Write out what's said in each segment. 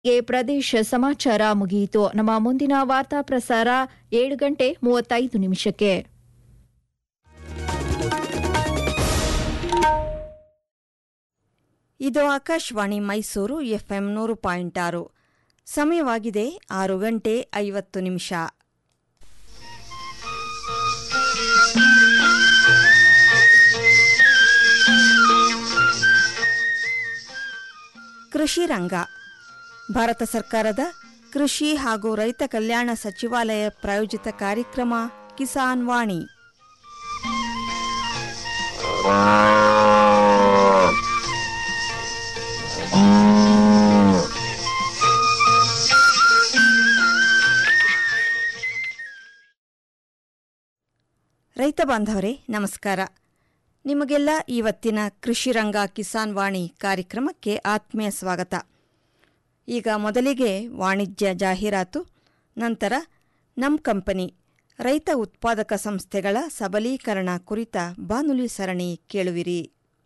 ಗೆ ಪ್ರದೇಶ ಸಮಾಚಾರ ಮುಗಿಯಿತು ನಮ್ಮ ಮುಂದಿನ ವಾರ್ತಾ ಪ್ರಸಾರ ಏಳು ಗಂಟೆ ಮೂವತ್ತೈದು ನಿಮಿಷಕ್ಕೆ ಇದು ಆಕಾಶವಾಣಿ ಮೈಸೂರು ಎಫ್ಎಂ ನೂರು ಪಾಯಿಂಟ್ ಆರು ಸಮಯವಾಗಿದೆ ಆರು ಗಂಟೆ ಐವತ್ತು ನಿಮಿಷ ಕೃಷಿ ರಂಗ ಭಾರತ ಸರ್ಕಾರದ ಕೃಷಿ ಹಾಗೂ ರೈತ ಕಲ್ಯಾಣ ಸಚಿವಾಲಯ ಪ್ರಾಯೋಜಿತ ಕಾರ್ಯಕ್ರಮ ಕಿಸಾನ್ ವಾಣಿ ರೈತ ಬಾಂಧವರೇ ನಮಸ್ಕಾರ ನಿಮಗೆಲ್ಲ ಇವತ್ತಿನ ಕೃಷಿ ರಂಗ ಕಿಸಾನ್ ವಾಣಿ ಕಾರ್ಯಕ್ರಮಕ್ಕೆ ಆತ್ಮೀಯ ಸ್ವಾಗತ ಈಗ ಮೊದಲಿಗೆ ವಾಣಿಜ್ಯ ಜಾಹೀರಾತು ನಂತರ ನಮ್ ಕಂಪನಿ ರೈತ ಉತ್ಪಾದಕ ಸಂಸ್ಥೆಗಳ ಸಬಲೀಕರಣ ಕುರಿತ ಬಾನುಲಿ ಸರಣಿ ಕೇಳುವಿರಿ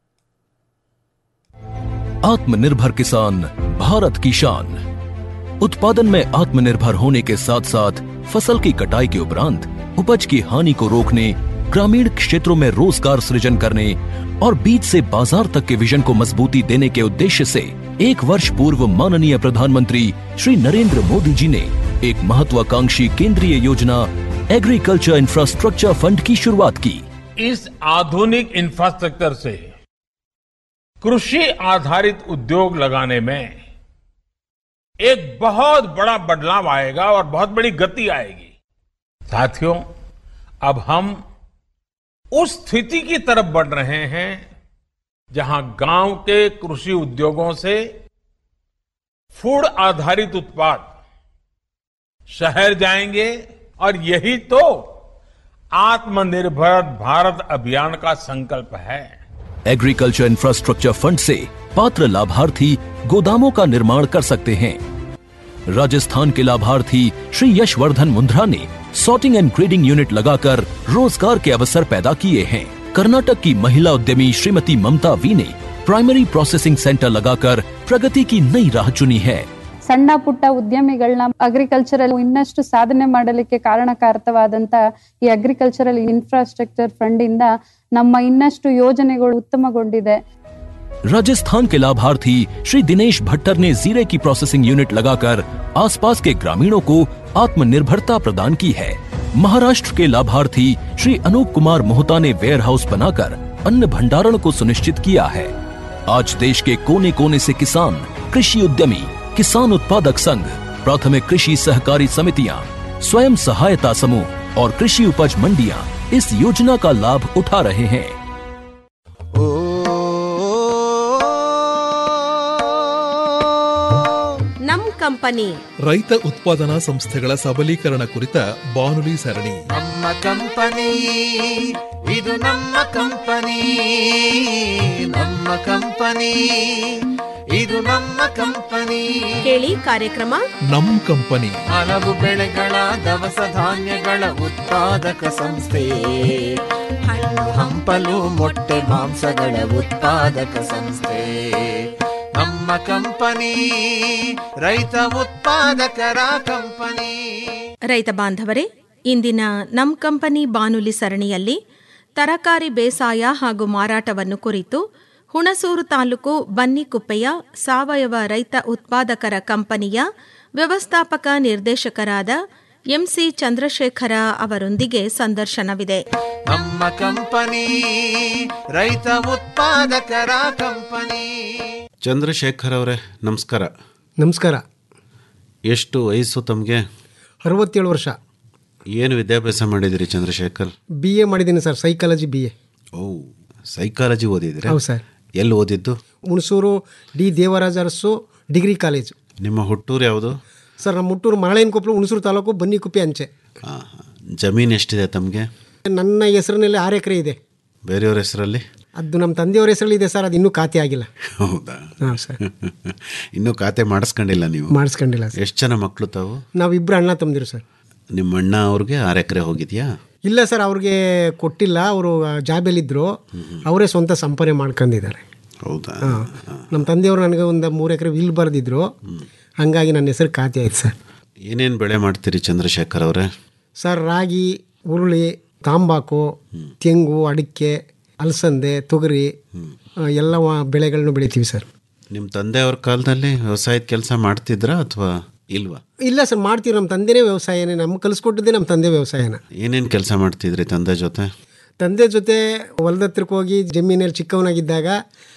आत्मनिर्भर किसान भारत की शान उत्पादन में आत्मनिर्भर होने के साथ साथ फसल की कटाई के उपरांत उपज की हानि को रोकने ग्रामीण क्षेत्रों में रोजगार सृजन करने और बीज से बाजार तक के विजन को मजबूती देने के उद्देश्य से एक वर्ष पूर्व माननीय प्रधानमंत्री श्री नरेंद्र मोदी जी ने एक महत्वाकांक्षी केंद्रीय योजना एग्रीकल्चर इंफ्रास्ट्रक्चर फंड की शुरुआत की इस आधुनिक इंफ्रास्ट्रक्चर से कृषि आधारित उद्योग लगाने में एक बहुत बड़ा बदलाव आएगा और बहुत बड़ी गति आएगी साथियों अब हम उस स्थिति की तरफ बढ़ रहे हैं जहां गांव के कृषि उद्योगों से फूड आधारित उत्पाद शहर जाएंगे और यही तो आत्मनिर्भर भारत अभियान का संकल्प है एग्रीकल्चर इंफ्रास्ट्रक्चर फंड से पात्र लाभार्थी गोदामों का निर्माण कर सकते हैं राजस्थान के लाभार्थी श्री यशवर्धन मुंद्रा ने सॉर्टिंग एंड ग्रेडिंग यूनिट लगाकर रोजगार के अवसर पैदा किए हैं कर्नाटक की महिला उद्यमी श्रीमती ममता वी ने प्राइमरी प्रोसेसिंग सेंटर लगाकर प्रगति की नई राह चुनी है ಸಣ್ಣ ಪುಟ್ಟ ಉದ್ಯಮಿಗಳನ್ನ ಅಗ್ರಿಕಲ್ಚರಲ್ ಇನ್ನಷ್ಟು ಸಾಧನೆ ಮಾಡಲಿಕ್ಕೆ ಕಾರಣಕಾರಕವಾದಂತ ಈ ಅಗ್ರಿಕಲ್ಚರಲ್ ಇನ್ಫ್ರಾಸ್ಟ್ರಕ್ಚರ್ ಫಂಡ್ ಇಂದ ನಮ್ಮ ಇನ್ನಷ್ಟು ಯೋಜನೆಗಳು ಉತ್ತಮಗೊಂಡಿದೆ राजस्थान के लाभार्थी श्री दिनेश भट्टर ने जीरे की प्रोसेसिंग यूनिट लगाकर आसपास के ग्रामीणों को आत्मनिर्भरता प्रदान की है महाराष्ट्र के लाभार्थी श्री अनूप कुमार मोहता ने वेयर हाउस बनाकर अन्न भंडारण को सुनिश्चित किया है आज देश के कोने कोने से किसान कृषि उद्यमी किसान उत्पादक संघ प्राथमिक कृषि सहकारी समितियां स्वयं सहायता समूह और कृषि उपज मंडियां इस योजना का लाभ उठा रहे हैं ನಮ್ ಕಂಪನಿ ರೈತ ಉತ್ಪಾದನಾ ಸಂಸ್ಥೆಗಳ ಸಬಲೀಕರಣ ಕುರಿತ ಬಾನುಲಿ ಸರಣಿ ನಮ್ಮ ಕಂಪನಿ ಇದು ನಮ್ಮ ಕಂಪನಿ ನಮ್ಮ ಕಂಪನಿ ಇದು ನಮ್ಮ ಕಂಪನಿ ಕೇಳಿ ಕಾರ್ಯಕ್ರಮ ನಮ್ ಕಂಪನಿ ಹಲವು ಬೆಳೆಗಳ ದವಸ ಧಾನ್ಯಗಳ ಉತ್ಪಾದಕ ಸಂಸ್ಥೆ ಹಣ್ಣು ಹಂಪಲು ಮೊಟ್ಟೆ ಮಾಂಸಗಳ ಉತ್ಪಾದಕ ಸಂಸ್ಥೆ ನಮ್ಮ ಕಂಪನಿ ರೈತ ಉತ್ಪಾದಕರ ಕಂಪನಿ ರೈತ ಬಾಂಧವರೇ ಇಂದಿನ ನಮ್ ಕಂಪನಿ ಬಾನುಲಿ ಸರಣಿಯಲ್ಲಿ ತರಕಾರಿ ಬೇಸಾಯ ಹಾಗೂ ಮಾರಾಟವನ್ನು ಕುರಿತು ಹುಣಸೂರು ತಾಲೂಕು ಬನ್ನಿಕುಪ್ಪೆಯ ಸಾವಯವ ರೈತ ಉತ್ಪಾದಕರ ಕಂಪನಿಯ ವ್ಯವಸ್ಥಾಪಕ ನಿರ್ದೇಶಕರಾದ ಎಂಸಿ ಚಂದ್ರಶೇಖರ ಅವರೊಂದಿಗೆ ಸಂದರ್ಶನವಿದೆ ನಮ್ಮ ಕಂಪನಿ ರೈತ ಉತ್ಪಾದಕರ ಕಂಪನಿ ಚಂದ್ರಶೇಖರ್ ಅವರೇ ನಮಸ್ಕಾರ ನಮಸ್ಕಾರ ಎಷ್ಟು ವಯಸ್ಸು ತಮಗೆ ಅರವತ್ತೇಳು ವರ್ಷ ಏನು ವಿದ್ಯಾಭ್ಯಾಸ ಮಾಡಿದಿರಿ ಚಂದ್ರಶೇಖರ್ ಬಿ ಎ ಮಾಡಿದ್ದೀನಿ ಸರ್ ಸೈಕಾಲಜಿ ಬಿ ಎ ಓ ಸೈಕಾಲಜಿ ಓದಿದಿರಿ ಹೌದು ಸರ್ ಎಲ್ಲಿ ಓದಿದ್ದು Hunsur D Devaraja Arasu degree college ನಿಮ್ಮ ಹುಟ್ಟೂರು ಯಾವುದು ಸರ್ ನಮ್ಮ ಹುಟ್ಟೂರು ಮರಳೇನಕೊಪ್ಪಲು ಹುಣಸೂರು ತಾಲೂಕು ಬನ್ನಿಕುಪ್ಪೆ ಅಂಚೆ ಹಾಂ ಹಾಂ ಜಮೀನು ಎಷ್ಟಿದೆ ತಮಗೆ ನನ್ನ ಹೆಸರಿನಲ್ಲಿ ಆರು ಎಕರೆ ಇದೆ ಬೇರೆಯವ್ರ ಹೆಸರಲ್ಲಿ ಅದು ನಮ್ಮ ತಂದೆಯವ್ರ ಹೆಸರಲ್ಲಿ ಇದೆ ಸರ್ ಅದು ಇನ್ನೂ ಖಾತೆ ಆಗಿಲ್ಲ ಹೌದಾ ಹಾಂ ಸರ್ ಇನ್ನೂ ಖಾತೆ ಮಾಡಿಸ್ಕೊಂಡಿಲ್ಲ ನೀವು ಮಾಡಿಸ್ಕೊಂಡಿಲ್ಲ ಸರ್ ಎಷ್ಟು ಜನ ಮಕ್ಕಳು ತಾವು ನಾವಿಬ್ಬರು ಅಣ್ಣ ತಮ್ಮದಿರು ಸರ್ ನಿಮ್ಮ ಅಣ್ಣ ಅವ್ರಿಗೆ ಆರು ಎಕರೆ ಹೋಗಿದ್ಯಾ ಇಲ್ಲ ಸರ್ ಅವ್ರಿಗೆ ಕೊಟ್ಟಿಲ್ಲ ಅವರು ಜಾಬಲ್ಲಿದ್ದರು ಅವರೇ ಸ್ವಂತ ಸಂಪಾದನೆ ಮಾಡ್ಕೊಂಡಿದ್ದಾರೆ ಹೌದಾ ಹಾಂ ನಮ್ಮ ತಂದೆಯವರು ನನಗೆ ಒಂದು ಮೂರು ಎಕರೆ ವಿಲ್ ಬರೆದಿದ್ರು ಹಂಗಾಗಿ ನನ್ನ ಹೆಸರು ಖಾತೆ ಆಯ್ತು ಸರ್ ಏನೇನು ಬೆಳೆ ಮಾಡ್ತೀರಿ ಚಂದ್ರಶೇಖರ್ ಅವರೇ ಸರ್ ರಾಗಿ ಹುರುಳಿ ತಾಂಬಾಕು ತೆಂಗು ಅಡಿಕೆ ಅಲಸಂದೆ ತೊಗರಿ ಆ, ಎಲ್ಲ ವ- ಬೆಳೆಗಳನ್ನು ಬೆಳಿತೀವಿ ಸರ್ ನಿಮ್ಮ ತಂದೆಯವ್ರ ಕಾಲದಲ್ಲಿ ವ್ಯವಸಾಯದ ಕೆಲಸ ಮಾಡ್ತಿದ್ರಾ ಅಥವಾ ಇಲ್ವಾ ಇಲ್ಲ ಸರ್ ಮಾಡ್ತೀವಿ ನಮ್ಮ ತಂದೆನೇ ವ್ಯವಸಾಯನೇ ನಮ್ಗೆ ಕಲಿಸ್ಕೊಟ್ಟಿದ್ದೆ ನಮ್ಮ ತಂದೆ ವ್ಯವಸಾಯನ ಏನೇನು ಕೆಲಸ ಮಾಡ್ತಿದ್ರಿ ತಂದೆ ಜೊತೆ ತಂದೆ ಜೊತೆ ಹೊಲದ ಹತ್ರಕ್ಕೆ ಹೋಗಿ ಜಮೀನಲ್ಲಿ ಚಿಕ್ಕವನಾಗಿದ್ದಾಗ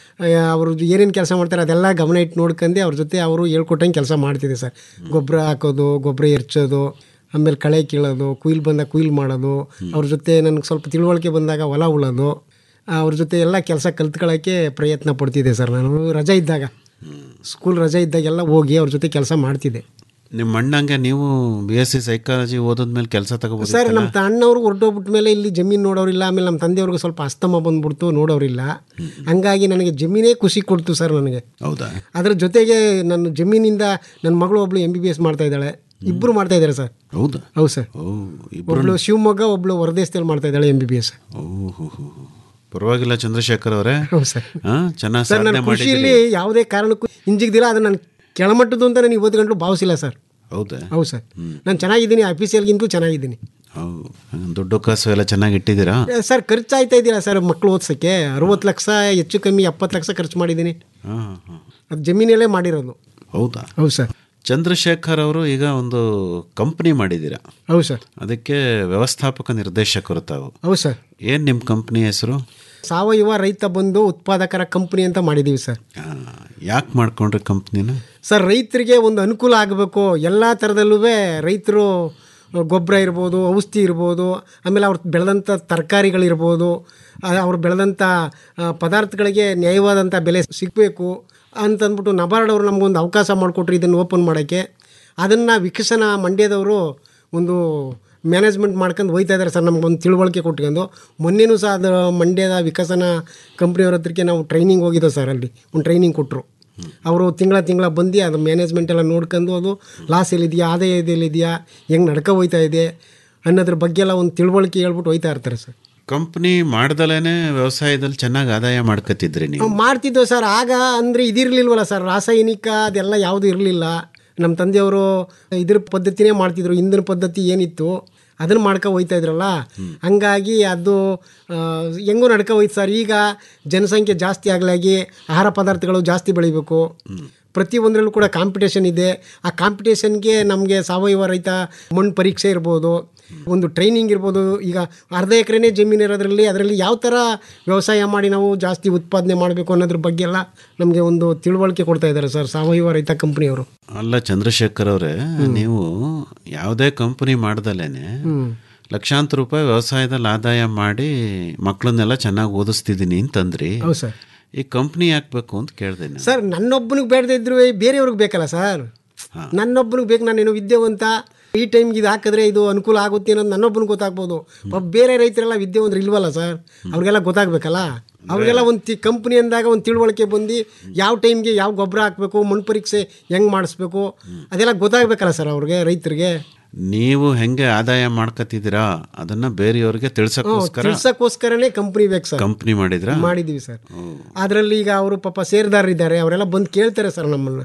ಅವರು ಏನೇನು ಕೆಲಸ ಮಾಡ್ತಾರೆ ಅದೆಲ್ಲ ಗಮನ ಇಟ್ಟು ನೋಡ್ಕೊಂಡು ಅವ್ರ ಜೊತೆ ಅವರು ಹೇಳ್ಕೊಟ್ಟಂಗೆ ಕೆಲಸ ಮಾಡ್ತಿದ್ದೆ ಸರ್ ಗೊಬ್ಬರ ಹಾಕೋದು ಗೊಬ್ಬರ ಎರ್ಚೋದು ಆಮೇಲೆ ಕಳೆ ಕೀಳೋದು ಕುಯ್ಲು ಬಂದಾಗ ಕುಯ್ಲು ಮಾಡೋದು ಅವ್ರ ಜೊತೆ ನನಗೆ ಸ್ವಲ್ಪ ತಿಳುವಳಿಕೆ ಬಂದಾಗ ಹೊಲ ಉಳೋದು ಅವ್ರ ಜೊತೆ ಎಲ್ಲ ಕೆಲಸ ಕಲ್ತ್ಕೊಳ್ಳೋಕ್ಕೆ ಪ್ರಯತ್ನ ಪಡ್ತಿದ್ದೆ ಸರ್ ನಾನು ರಜೆ ಇದ್ದಾಗ ಸ್ಕೂಲ್ ರಜೆ ಇದ್ದಾಗೆಲ್ಲ ಹೋಗಿ ಅವ್ರ ಜೊತೆ ಕೆಲಸ ಮಾಡ್ತಿದ್ದೆ ನಿಮ್ಮ ಅಣ್ಣಂಗೆ ನೀವು ಬಿ ಎಸ್ ಸಿ ಸೈಕಾಲಜಿ ಓದಿದ್ಮೇಲೆ ಕೆಲಸ ಸರ್ ತಗೋಬೋದು ನಮ್ಮ ಅಣ್ಣವ್ರು ಹೊರಟೋಗ್ಬಿಟ್ಟ ಮೇಲೆ ಇಲ್ಲಿ ಜಮೀನು ನೋಡೋರಿಲ್ಲ ಆಮೇಲೆ ನಮ್ಮ ತಂದೆಯವ್ರಿಗೆ ಸ್ವಲ್ಪ ಅಸ್ತಮ ಬಂದ್ಬಿಡ್ತು ನೋಡೋರಿಲ್ಲ ಹಂಗಾಗಿ ನನಗೆ ಜಮೀನೇ ಖುಷಿ ಕೊಡ್ತು ಸರ್ ನನಗೆ ಹೌದಾ ಅದ್ರ ಜೊತೆಗೆ ನನ್ನ ಜಮೀನಿಂದ ನನ್ನ ಮಗಳು ಒಬ್ಳು ಎಂ ಬಿ ಬಿ ಎಸ್ ಮಾಡ್ತಾ ಇದ್ದಾಳೆ ಇಬ್ಬರು ಮಾಡ್ತಾ ಇದ್ದಾರೆ ಸರ್ ಹೌದಾ ಹೌದು ಸರ್ ಓ ಇಬ್ರು ಒಬ್ಳು ಶಿವಮೊಗ್ಗ ಒಬ್ಳು ಹೊರದೇಶದಲ್ಲಿ ಮಾಡ್ತಾ ಇದ್ದಾಳೆ ಎಂ ಬಿ ಬಿ ಎಸ್ ಓಹೋ ಪರವಾಗಿಲ್ಲ ಚಂದ್ರಶೇಖರ್ ಅವರೇ ಹೌದು ಸರ್ ಹಾಂ ಚೆನ್ನಾಗಿ ಸರ್ ಸಾಧನೆ ನನ್ನ ಮಾಡಿದ್ದೀರಿ ಖುಷಿಯಲ್ಲಿ ಯಾವುದೇ ಕಾರಣಕ್ಕೂ ಹಿಂಜಿಗ್ದಿಲ್ಲ ಅದು ನಾನು ಕೆಳಮಟ್ಟದ್ದು ಅಂತ ನಾನು ಇವತ್ತು ಗಂಟಲು ಭಾವಿಸಿಲ್ಲ ಸರ್ ಹೌದಾ ಹೌದು ಸರ್ ನಾನು ಚೆನ್ನಾಗಿದ್ದೀನಿ ಅಫೀಸಿಯಲ್ಗಿಂತೂ ಚೆನ್ನಾಗಿದ್ದೀನಿ ಹೌದು ದುಡ್ಡು ಕಾಸು ಎಲ್ಲ ಚೆನ್ನಾಗಿ ಇಟ್ಟಿದ್ದೀರಾ ಏ, ಸರ್ ಖರ್ಚಾಯ್ತಾ ಇದ್ದೀರಾ ಸರ್ ಮಕ್ಕಳು ಓದ್ಸೋಕ್ಕೆ ಅರವತ್ತು ಲಕ್ಷ ಹೆಚ್ಚು ಕಮ್ಮಿ ಎಪ್ಪತ್ತು ಲಕ್ಷ ಖರ್ಚು ಮಾಡಿದ್ದೀನಿ ಹಾಂ ಹಾಂ ಅದು ಜಮೀನಲ್ಲೇ ಮಾಡಿರೋದು ಹೌದಾ ಹೌದು ಸರ್ ಚಂದ್ರಶೇಖರ್ ಅವರು ಈಗ ಒಂದು ಕಂಪ್ನಿ ಮಾಡಿದ್ದೀರಾ ಹೌದು ಸರ್ ಅದಕ್ಕೆ ವ್ಯವಸ್ಥಾಪಕ ನಿರ್ದೇಶಕರು ತಾವು ಹೌದು ಸರ್ ಏನು ನಿಮ್ಮ ಕಂಪ್ನಿ ಹೆಸರು ಸಾವಯವ ರೈತ ಬಂಧು ಉತ್ಪಾದಕರ ಕಂಪನಿ ಅಂತ ಮಾಡಿದ್ದೀವಿ ಸರ್ ಯಾಕೆ ಮಾಡ್ಕೊಂಡ್ರಿ ಕಂಪ್ನಿನ ಸರ್ ರೈತರಿಗೆ ಒಂದು ಅನುಕೂಲ ಆಗಬೇಕು ಎಲ್ಲ ಥರದಲ್ಲೂ ರೈತರು ಗೊಬ್ಬರ ಇರ್ಬೋದು ಔಷಧಿ ಇರ್ಬೋದು ಆಮೇಲೆ ಅವ್ರು ಬೆಳೆದಂಥ ತರಕಾರಿಗಳಿರ್ಬೋದು ಆ- ಅವ್ರು ಬೆಳೆದಂಥ ಆ, ಪದಾರ್ಥಗಳಿಗೆ ನ್ಯಾಯವಾದಂಥ ಬೆಲೆ ಸಿಗಬೇಕು ಅಂತಂದ್ಬಿಟ್ಟು ನಬಾರ್ಡ್ ಅವರು ನಮಗೊಂದು ಅವಕಾಶ ಮಾಡಿಕೊಟ್ರು ಇದನ್ನು ಓಪನ್ ಮಾಡೋಕ್ಕೆ ಅದನ್ನು ವಿಕಸನ ಮಂಡ್ಯದವರು ಒಂದು ಮ್ಯಾನೇಜ್ಮೆಂಟ್ ಮಾಡ್ಕೊಂಡು ಹೋಯ್ತಾ ಇದ್ದಾರೆ ಸರ್ ನಮ್ಗೊಂದು ತಿಳುವಳಿಕೆ ಕೊಟ್ಕೊಂಡು ಮೊನ್ನೆನೂ ಸಹ ಅದು ಮಂಡ್ಯದ ವಿಕಸನ ಕಂಪ್ನಿಯವ್ರ ಹತ್ರಕ್ಕೆ ನಾವು ಟ್ರೈನಿಂಗ್ ಹೋಗಿದ್ದೋ ಸರ್ ಅಲ್ಲಿ ಒಂದು ಟ್ರೈನಿಂಗ್ ಕೊಟ್ಟರು ಅವರು ತಿಂಗಳ ತಿಂಗಳ ಬಂದು ಅದು ಮ್ಯಾನೇಜ್ಮೆಂಟ್ ಎಲ್ಲ ನೋಡ್ಕೊಂಡು ಅದು ಲಾಸ್ ಎಲ್ಲಿದೆಯಾ ಆದಾಯ ಎಲ್ಲಿದೆಯಾ ಹೆಂಗೆ ನಡ್ಕೊ ಹೋಯ್ತಾ ಇದೆ ಅನ್ನೋದ್ರ ಬಗ್ಗೆ ಎಲ್ಲ ಒಂದು ತಿಳುವಳಿಕೆ ಹೇಳ್ಬಿಟ್ಟು ಹೋಯ್ತಾ ಇರ್ತಾರೆ ಸರ್ ಕಂಪ್ನಿ ಮಾಡ್ದಲೇ ವ್ಯವಸಾಯದಲ್ಲಿ ಚೆನ್ನಾಗಿ ಆದಾಯ ಮಾಡ್ಕೊತಿದ್ರಿ ನೀವು ನಾವು ಮಾಡ್ತಿದ್ದೋ ಸರ್ ಆಗ ಅಂದರೆ ಇದಿರಲಿಲ್ವಲ್ಲ ಸರ್ ರಾಸಾಯನಿಕ ಅದೆಲ್ಲ ಯಾವುದೂ ಇರಲಿಲ್ಲ ನಮ್ಮ ತಂದೆಯವರು ಇದ್ರ ಪದ್ಧತಿನೇ ಮಾಡ್ತಿದ್ರು ಹಿಂದಿನ ಪದ್ಧತಿ ಏನಿತ್ತು ಅದನ್ನು ಮಾಡ್ಕೊ ಹೋಯ್ತಾ ಇದ್ರಲ್ಲ ಹಂಗಾಗಿ ಅದು ಆ, ಹೆಂಗೋ ನಡ್ಕೊ ಹೋಯ್ತು ಸರ್ ಈಗ ಜನಸಂಖ್ಯೆ ಜಾಸ್ತಿ ಆಗಲಾಗಿ ಆಹಾರ ಪದಾರ್ಥಗಳು ಜಾಸ್ತಿ ಬೆಳಿಬೇಕು ಪ್ರತಿಯೊಂದರಲ್ಲೂ ಕೂಡ ಕಾಂಪಿಟೇಷನ್ ಇದೆ ಆ ಕಾಂಪಿಟೇಷನ್ಗೆ ನಮಗೆ ಸಾವಯವ ರೈತ ಮಣ್ಣು ಪರೀಕ್ಷೆ ಇರ್ಬೋದು ಒಂದು ಟ್ರೈನಿಂಗ್ ಇರ್ಬೋದು ಈಗ ಅರ್ಧ ಎಕರೆನೇ ಜಮೀನು ಇರೋದ್ರಲ್ಲಿ ಅದರಲ್ಲಿ ಯಾವ ಥರ ವ್ಯವಸಾಯ ಮಾಡಿ ನಾವು ಜಾಸ್ತಿ ಉತ್ಪಾದನೆ ಮಾಡಬೇಕು ಅನ್ನೋದ್ರ ಬಗ್ಗೆ ಎಲ್ಲ ನಮಗೆ ಒಂದು ತಿಳುವಳಿಕೆ ಕೊಡ್ತಾ ಇದ್ದಾರೆ ಸರ್ ಸಾವಯವ ರೈತ ಕಂಪ್ನಿಯವರು ಅಲ್ಲ ಚಂದ್ರಶೇಖರ್ ಅವರೇ ನೀವು ಯಾವುದೇ ಕಂಪನಿ ಮಾಡ್ದಲೇನೆ ಲಕ್ಷಾಂತರ ರೂಪಾಯಿ ವ್ಯವಸಾಯದಲ್ಲಿ ಆದಾಯ ಮಾಡಿ ಮಕ್ಕಳನ್ನೆಲ್ಲ ಚೆನ್ನಾಗಿ ಓದಿಸ್ತಿದ್ದೀನಿ ಅಂತಂದ್ರಿ ಹೌದು ಸರ್ ಈ ಕಂಪ್ನಿ ಹಾಕ್ಬೇಕು ಅಂತ ಕೇಳಿದೆ ನಾನು ಸರ್ ನನ್ನೊಬ್ಬನಿಗೆ ಬೇಡದೇ ಇದ್ರು ಬೇರೆಯವ್ರಿಗೆ ಬೇಕಲ್ಲ ಸರ್ ನನ್ನೊಬ್ಬನಿಗೆ ಬೇಕು ನಾನೇನು ವಿದ್ಯಾವಂತ ಈ ಟೈಮ್ಗೆ ಇದು ಹಾಕಿದ್ರೆ ಇದು ಅನುಕೂಲ ಆಗುತ್ತೆ ಅನ್ನೋದು ನನ್ನೊಬ್ಬನಿಗೆ ಗೊತ್ತಾಗ್ಬೋದು ಪಾಪ ಬೇರೆ ರೈತರೆಲ್ಲ ವಿದ್ಯಾವಂತರು ಇಲ್ವಲ್ಲ ಸರ್ ಅವ್ರಿಗೆಲ್ಲ ಗೊತ್ತಾಗಬೇಕಲ್ಲ ಅವ್ರಿಗೆಲ್ಲ ಒಂದು ತಿ ಕಂಪ್ನಿ ಅಂದಾಗ ಒಂದು ತಿಳುವಳಿಕೆ ಬಂದು ಯಾವ ಟೈಮ್ಗೆ ಯಾವ ಗೊಬ್ಬರ ಹಾಕಬೇಕು ಮಣ್ಣು ಪರೀಕ್ಷೆ ಹೆಂಗೆ ಮಾಡಿಸ್ಬೇಕು ಅದೆಲ್ಲ ಗೊತ್ತಾಗಬೇಕಲ್ಲ ಸರ್ ಅವ್ರಿಗೆ ರೈತರಿಗೆ ನೀವು ಹೆಂಗೆ ಆದಾಯ ಮಾಡ್ಕತಿದ್ದೀರಾ ಅದನ್ನ ಬೇರೆಯವ್ರಿಗೆ ತಿಳ್ಸಕ್ಕೋಸ್ಕರ ತಿಳ್ಸಕ್ಕೋಸ್ಕರನೇ ಕಂಪ್ನಿ ಬೇಕು ಸರ್ ಕಂಪ್ನಿ ಮಾಡಿದ್ರಾ ಮಾಡಿದ್ದೀವಿ ಸರ್ ಅದರಲ್ಲಿ ಈಗ ಅವರು ಪಾಪ ಸೇರ್ದಾರಿದ್ದಾರೆ ಅವರೆಲ್ಲ ಬಂದು ಕೇಳ್ತಾರೆ ಸರ್ ನಮ್ಮನ್ನು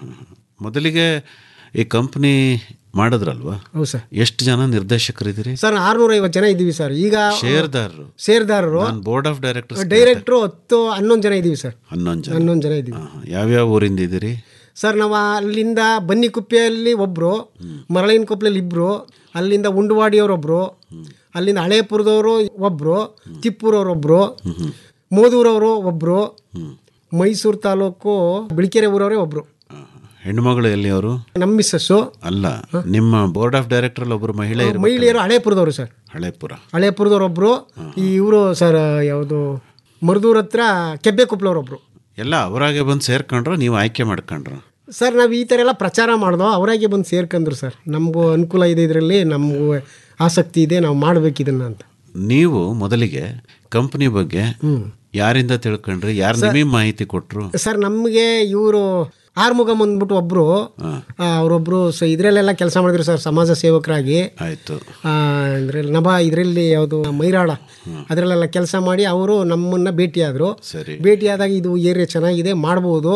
ಮೊದಲಿಗೆ ಈ ಕಂಪ್ನಿ ಮಾಡಿದ್ರಲ್ವಾ ಹೌದು ಸರ್ ಎಷ್ಟು ಜನ ನಿರ್ದೇಶಕರಿದ್ದೀರಿ ಸರ್ ಆರ್ನೂರ ಐವತ್ತು ಜನ ಇದ್ದೀವಿ ಸರ್ ಈಗ ಶೇರ್ದಾರರು ಸೇರ್ದಾರರು ನಾನು ಬೋರ್ಡ್ ಆಫ್ ಡೈರೆಕ್ಟರ್ಸ್ ಡೈರೆಕ್ಟ್ರು ಹತ್ತು ಹನ್ನೊಂದು ಜನ ಇದ್ದೀವಿ ಸರ್ ಹನ್ನೊಂದು ಜನ ಹನ್ನೊಂದು ಜನ ಇದ್ದೀವಿ ಆಹಾ. ಯಾವ್ಯಾವ ಊರಿಂದ ಇದ್ದೀರಿ ಸರ್ ನಾವು ಅಲ್ಲಿಂದ ಬನ್ನಿಕುಪ್ಪೆಯಲ್ಲಿ ಒಬ್ಬರು ಮರಳಿನ ಕೊಪ್ಪಲಲ್ಲಿ ಇಬ್ಬರು ಅಲ್ಲಿಂದ ಉಂಡವಾಡಿಯವರೊಬ್ಬರು ಅಲ್ಲಿಂದ ಹಳೇಪುರದವರು ಒಬ್ಬರು ತಿಪ್ಪೂರವ್ರೊಬ್ಬರು ಮೋದೂರವರು ಒಬ್ಬರು ಮೈಸೂರು ತಾಲೂಕು ಬಿಳಿಕೆರೆ ಊರವರೇ ಒಬ್ಬರು ಹೆಣ್ಮಗಳು ಎಲ್ಲಿ ಅವರು ನಮ್ಮ ಮಿಸ್ಸಸ್ಸು ಅಲ್ಲ ನಿಮ್ಮ ಬೋರ್ಡ್ ಆಫ್ ಡೈರೆಕ್ಟರ್ ಒಬ್ಬರು ಮಹಿಳೆ ಇರ್ಬೇಕು. ಮಹಿಳೆಯರು ಹಳೇಪುರದವರು ಸರ್ ಹಳೇಪುರ ಹಳೇಪುರದವರೊಬ್ಬರು ಈ ಇವರು ಸರ್ ಯಾವುದು ಮರ್ದೂರ್ ಹತ್ರ ಕೆಬ್ಬೆಕೊಪ್ಲವ್ರೊಬ್ರು ಎಲ್ಲ ಅವರಾಗೆ ಬಂದು ಸೇರ್ಕೊಂಡ್ರು ನೀವು ಆಯ್ಕೆ ಮಾಡ್ಕೊಂಡ್ರು ಸರ್ ನಾವು ಈ ಥರ ಎಲ್ಲ ಪ್ರಚಾರ ಮಾಡ್ದೋ ಅವರಾಗೆ ಬಂದು ಸೇರ್ಕೊಂಡ್ರು ಸರ್ ನಮಗೂ ಅನುಕೂಲ ಇದೆ ಇದರಲ್ಲಿ ನಮಗೂ ಆಸಕ್ತಿ ಇದೆ ನಾವು ಮಾಡ್ಬೇಕು ಇದನ್ನ ಅಂತ ನೀವು ಮೊದಲಿಗೆ ಕಂಪ್ನಿ ಬಗ್ಗೆ ಯಾರಿಂದ ತಿಳ್ಕೊಂಡ್ರಿ ಯಾರು ನಿಮಗೆ ಮಾಹಿತಿ ಕೊಟ್ರು ಸರ್ ನಮಗೆ ಇವರು ಆರ್ಮುಗಮ್ ಅಂದ್ಬಿಟ್ಟು ಒಬ್ಬರು ಅವರೊಬ್ಬರು ಸ ಇದರಲ್ಲೆಲ್ಲ ಕೆಲಸ ಮಾಡಿದ್ರು ಸರ್ ಸಮಾಜ ಸೇವಕರಾಗಿ ಆಯ್ತು ಇದ್ರಲ್ಲಿ ನಭ ಇದರಲ್ಲಿ ಯಾವುದು ಮೈರಾಳ ಅದರಲ್ಲೆಲ್ಲ ಕೆಲಸ ಮಾಡಿ ಅವರು ನಮ್ಮನ್ನ ಭೇಟಿಯಾದರು ಸರಿ ಭೇಟಿಯಾದಾಗ ಇದು ಏರಿಯಾ ಚೆನ್ನಾಗಿದೆ ಮಾಡ್ಬೋದು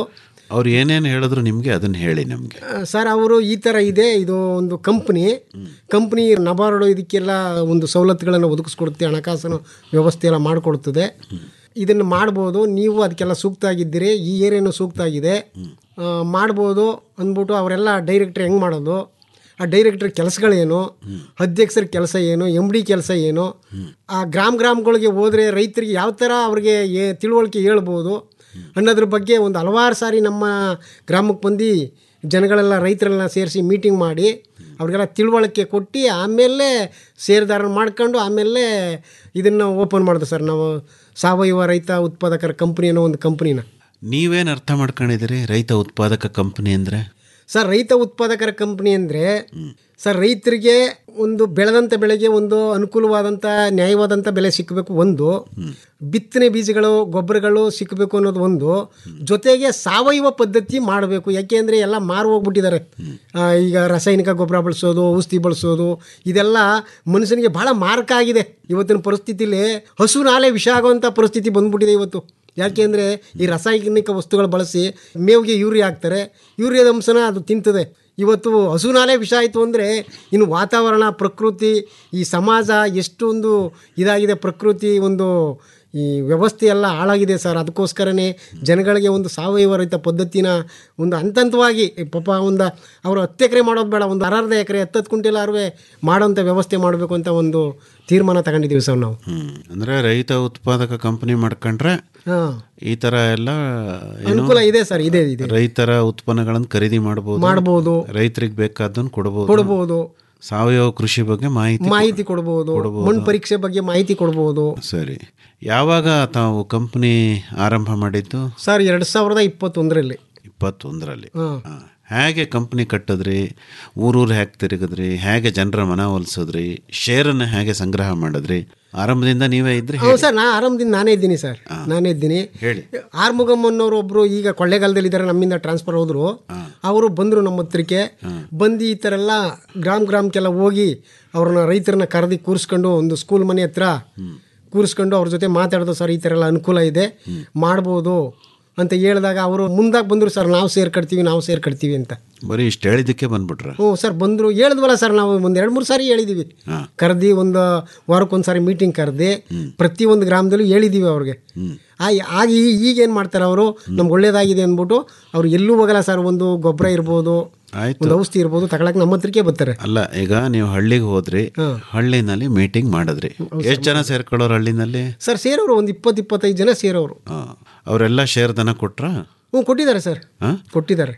ಅವ್ರು ಏನೇನು ಹೇಳಿದ್ರು ನಿಮಗೆ ಅದನ್ನ ಹೇಳಿ ನಮಗೆ ಆ, ಸರ್ ಅವರು ಈ ಥರ ಇದೆ ಇದು ಒಂದು ಕಂಪ್ನಿ ಕಂಪ್ನಿ ನಬಾರ್ಡು ಇದಕ್ಕೆಲ್ಲ ಒಂದು ಸವಲತ್ತುಗಳನ್ನು ಒದಗಿಸ್ಕೊಡುತ್ತೆ ಹಣಕಾಸಿನ ವ್ಯವಸ್ಥೆ ಎಲ್ಲ ಮಾಡಿಕೊಡ್ತದೆ ಇದನ್ನು ಮಾಡ್ಬೋದು ನೀವು ಅದಕ್ಕೆಲ್ಲ ಸೂಕ್ತ ಆಗಿದ್ದೀರಿ ಈ ಏರಿಯಾನು ಸೂಕ್ತ ಆಗಿದೆ ಆ, ಮಾಡ್ಬೋದು ಅಂದ್ಬಿಟ್ಟು ಅವರೆಲ್ಲ ಡೈರೆಕ್ಟ್ರ್ ಹೆಂಗೆ ಮಾಡೋದು ಆ ಡೈರೆಕ್ಟರ್ ಕೆಲಸಗಳೇನು ಅಧ್ಯಕ್ಷರ ಕೆಲಸ ಏನು ಎಮ್ ಡಿ ಕೆಲಸ ಏನು ಆ ಗ್ರಾಮ ಗ್ರಾಮಗಳಿಗೆ ಹೋದರೆ ರೈತರಿಗೆ ಯಾವ ಥರ ಅವ್ರಿಗೆ ಏ ತಿಳುವಳಿಕೆ ಹೇಳ್ಬೋದು ಅನ್ನೋದ್ರ ಬಗ್ಗೆ ಒಂದು ಹಲವಾರು ಸಾರಿ ನಮ್ಮ ಗ್ರಾಮಕ್ಕೆ ಬಂದು ಜನಗಳೆಲ್ಲ ರೈತರೆಲ್ಲ ಸೇರಿಸಿ ಮೀಟಿಂಗ್ ಮಾಡಿ ಅವ್ರಿಗೆಲ್ಲ ತಿಳುವಳಿಕೆ ಕೊಟ್ಟು ಆಮೇಲೆ ಸೇರ್ದಾರ ಮಾಡ್ಕೊಂಡು ಆಮೇಲೆ ಇದನ್ನು ಓಪನ್ ಮಾಡಿದೆ ಸರ್ ನಾವು ಸಾವಯವ ರೈತ ಉತ್ಪಾದಕರ ಕಂಪ್ನಿ ಅನ್ನೋ ಒಂದು ಕಂಪ್ನಿನ ನೀವೇನು ಅರ್ಥ ಮಾಡ್ಕೊಂಡಿದ್ದೀರಿ ರೈತ ಉತ್ಪಾದಕ ಕಂಪನಿ ಅಂದರೆ ಸರ್ ರೈತ ಉತ್ಪಾದಕರ ಕಂಪ್ನಿ ಅಂದರೆ ಸರ್ ರೈತರಿಗೆ ಒಂದು ಬೆಳೆದಂಥ ಬೆಳೆಗೆ ಒಂದು ಅನುಕೂಲವಾದಂಥ ನ್ಯಾಯವಾದಂಥ ಬೆಲೆ ಸಿಕ್ಕಬೇಕು ಒಂದು ಬಿತ್ತನೆ ಬೀಜಗಳು ಗೊಬ್ಬರಗಳು ಸಿಕ್ಕಬೇಕು ಅನ್ನೋದು ಒಂದು ಜೊತೆಗೆ ಸಾವಯವ ಪದ್ಧತಿ ಮಾಡಬೇಕು ಯಾಕೆಂದರೆ ಎಲ್ಲ ಮಾರು ಹೋಗ್ಬಿಟ್ಟಿದ್ದಾರೆ ಆ, ಈಗ ರಾಸಾಯನಿಕ ಗೊಬ್ಬರ ಬಳಸೋದು ಔಷಧಿ ಬಳಸೋದು ಇದೆಲ್ಲ ಮನುಷ್ಯನಿಗೆ ಭಾಳ ಮಾರಕ ಆಗಿದೆ ಇವತ್ತಿನ ಪರಿಸ್ಥಿತಿಲಿ ಹಸು ನಾಲೆ ವಿಷ ಆಗುವಂಥ ಪರಿಸ್ಥಿತಿ ಬಂದ್ಬಿಟ್ಟಿದೆ ಇವತ್ತು ಯಾಕೆಂದರೆ ಈ ರಾಸಾಯನಿಕ ವಸ್ತುಗಳು ಬಳಸಿ ಮೇವಿಗೆ ಯೂರಿಯಾ ಹಾಕ್ತಾರೆ ಯೂರಿಯಾದ ಅಂಶನ ಅದು ತಿಂತದೆ ಇವತ್ತು ಹಸುನಾಲೆ ವಿಷ ಆಯಿತು ಅಂದರೆ ಇನ್ನು ವಾತಾವರಣ ಪ್ರಕೃತಿ ಈ ಸಮಾಜ ಎಷ್ಟೊಂದು ಇದಾಗಿದೆ ಪ್ರಕೃತಿ ಒಂದು ಈ ವ್ಯವಸ್ಥೆ ಎಲ್ಲ ಹಾಳಾಗಿದೆ ಸರ್ ಅದಕ್ಕೋಸ್ಕರನೇ ಜನಗಳಿಗೆ ಒಂದು ಸಾವಯವ ರೈತ ಪದ್ಧತಿನ ಒಂದು ಹಂತ ಹಂತವಾಗಿ ಈ ಪಾಪ ಒಂದು ಅವರು ಹತ್ತು ಎಕರೆ ಮಾಡೋದು ಬೇಡ ಒಂದು ಅರ್ಧ ಎಕರೆ ಹತ್ತತ್ತು ಕುಂಟೆಲಾರುವೆ ಮಾಡೋಂಥ ವ್ಯವಸ್ಥೆ ಮಾಡಬೇಕು ಅಂತ ಒಂದು ತೀರ್ಮಾನ ತಗೊಂಡಿದ್ದೀವಿ ಸರ್ ನಾವು ಹ್ಮ್ ಅಂದ್ರೆ ರೈತ ಉತ್ಪಾದಕ ಕಂಪನಿ ಮಾಡ್ಕೊಂಡ್ರೆ ಹಾಂ ಈ ತರ ಎಲ್ಲ ಏನು ಅನುಕೂಲ ಇದೆ ಸರ್ ಇದೆ ಇದೆ ರೈತರ ಉತ್ಪನ್ನಗಳನ್ನು ಖರೀದಿ ಮಾಡಬಹುದು ಮಾಡ್ಬೋದು. ರೈತರಿಗೆ ಬೇಕಾದನ್ನು ಕೊಡಬಹುದು ಕೊಡ್ಬೋದು ಸಾವಯವ ಕೃಷಿ ಬಗ್ಗೆ ಮಾಹಿತಿ ಮಾಹಿತಿ ಕೊಡ್ಬೋದು ಮಣ್ಣು ಪರೀಕ್ಷೆ ಬಗ್ಗೆ ಮಾಹಿತಿ ಕೊಡ್ಬೋದು ಸರಿ ಯಾವಾಗ ತಾವು ಕಂಪನಿ ಆರಂಭ ಮಾಡಿದ್ದು ಸರ್ ಎರಡು ಸಾವಿರದ ಇಪ್ಪತ್ತೊಂದರಲ್ಲಿ ಇಪ್ಪತ್ತೊಂದರಲ್ಲಿ ಹಾಂ ಆ, ಹೇಗೆ ಕಂಪ್ನಿ ಕಟ್ಟಿದ್ರಿ ಊರೂರು ಹೇಗೆ ತಿರುಗಿದ್ರಿ ಹೇಗೆ ಜನರ ಮನವೊಲಿಸಿದ್ರಿ ಶೇರನ್ನು ಹೇಗೆ ಸಂಗ್ರಹ ಮಾಡಿದ್ರಿ ಆರಂಭದಿಂದ ನೀವೇ ಇದ್ರಿ ಹ್ಞೂ ಸರ್ ನಾ ಆರಾಮದಿಂದ ನಾನೇ ಇದ್ದೀನಿ ಸರ್ ನಾನೇ ಇದ್ದೀನಿ ಹೇಳಿ ಆರ್ಮುಗಮ್ಮನವರು ಒಬ್ಬರು ಈಗ ಕೊಳ್ಳೇಗಾಲದಲ್ಲಿ ಇದ್ದಾರೆ ನಮ್ಮಿಂದ ಟ್ರಾನ್ಸ್ಫರ್ ಹೋದ್ರು ಅವರು ಬಂದರು ನಮ್ಮ ಹತ್ರಕ್ಕೆ ಬಂದು ಈ ಥರ ಎಲ್ಲ ಗ್ರಾಮ ಗ್ರಾಮಕ್ಕೆಲ್ಲ ಹೋಗಿ ಅವ್ರನ್ನ ರೈತರನ್ನ ಕರೆದಿ ಕೂರಿಸ್ಕೊಂಡು ಒಂದು ಸ್ಕೂಲ್ ಮನೆ ಹತ್ರ ಕೂರಿಸ್ಕೊಂಡು ಅವ್ರ ಜೊತೆ ಮಾತಾಡೋದು ಸರ್ ಈ ಥರ ಎಲ್ಲ ಅನುಕೂಲ ಇದೆ ಮಾಡ್ಬೋದು ಅಂತ ಹೇಳಿದಾಗ ಅವರು ಮುಂದಾಗಿ ಬಂದರು ಸರ್ ನಾವು ಸೇರ್ಕಡ್ತೀವಿ ನಾವು ಸೇರ್ಕಡ್ತೀವಿ ಅಂತ ಬರೀ ಇಷ್ಟು ಹೇಳಿದ್ದಕ್ಕೆ ಬಂದ್ಬಿಟ್ರ ಹ್ಞೂ ಸರ್ ಬಂದರು ಹೇಳಿದ್ವಲ್ಲ ಸರ್ ನಾವು ಒಂದು ಎರಡು ಮೂರು ಸಾರಿ ಹೇಳಿದ್ದೀವಿ ಹಾಂ ಕರೆದಿ ಒಂದು ವಾರಕ್ಕೊಂದು ಸಾರಿ ಮೀಟಿಂಗ್ ಕರೆದಿ ಪ್ರತಿ ಒಂದು ಗ್ರಾಮದಲ್ಲೂ ಹೇಳಿದ್ದೀವಿ ಅವ್ರಿಗೆ ಆ- ಆಗ ಈ- ಈಗೇನು ಮಾಡ್ತಾರೆ ಅವರು ನಮ್ಗೆ ಒಳ್ಳೇದಾಗಿದೆ ಅಂದ್ಬಿಟ್ಟು ಅವ್ರು ಎಲ್ಲೂ ಹೋಗಲ್ಲ ಸರ್ ಒಂದು ಗೊಬ್ಬರ ಇರ್ಬೋದು ಆಯ್ತು ಒಂದು ಔಷಧಿ ಇರ್ಬೋದು ತಗೊಳಕ್ ನಮ್ಮ ಹತ್ರಕ್ಕೆ ಬರ್ತಾರೆ ಅಲ್ಲ ಈಗ ನೀವು ಹಳ್ಳಿಗೆ ಹೋದ್ರಿ ಹಳ್ಳಿನಲ್ಲಿ ಮೀಟಿಂಗ್ ಮಾಡಿದ್ರಿ ಎಷ್ಟು ಜನ ಸೇರ್ಕೊಳ್ಳೋರು ಹಳ್ಳಿನಲ್ಲಿ ಸರ್ ಸೇರೋರು ಒಂದು ಇಪ್ಪತ್ತು ಇಪ್ಪತ್ತೈದು ಜನ ಸೇರೋರು ಆ, ಅವರೆಲ್ಲ ಶೇರ್ ದನ ಕೊಟ್ರ ಹ್ಞೂ ಕೊಟ್ಟಿದ್ದಾರೆ ಸರ್ ಹಾಂ ಕೊಟ್ಟಿದ್ದಾರೆ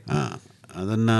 ಅದನ್ನ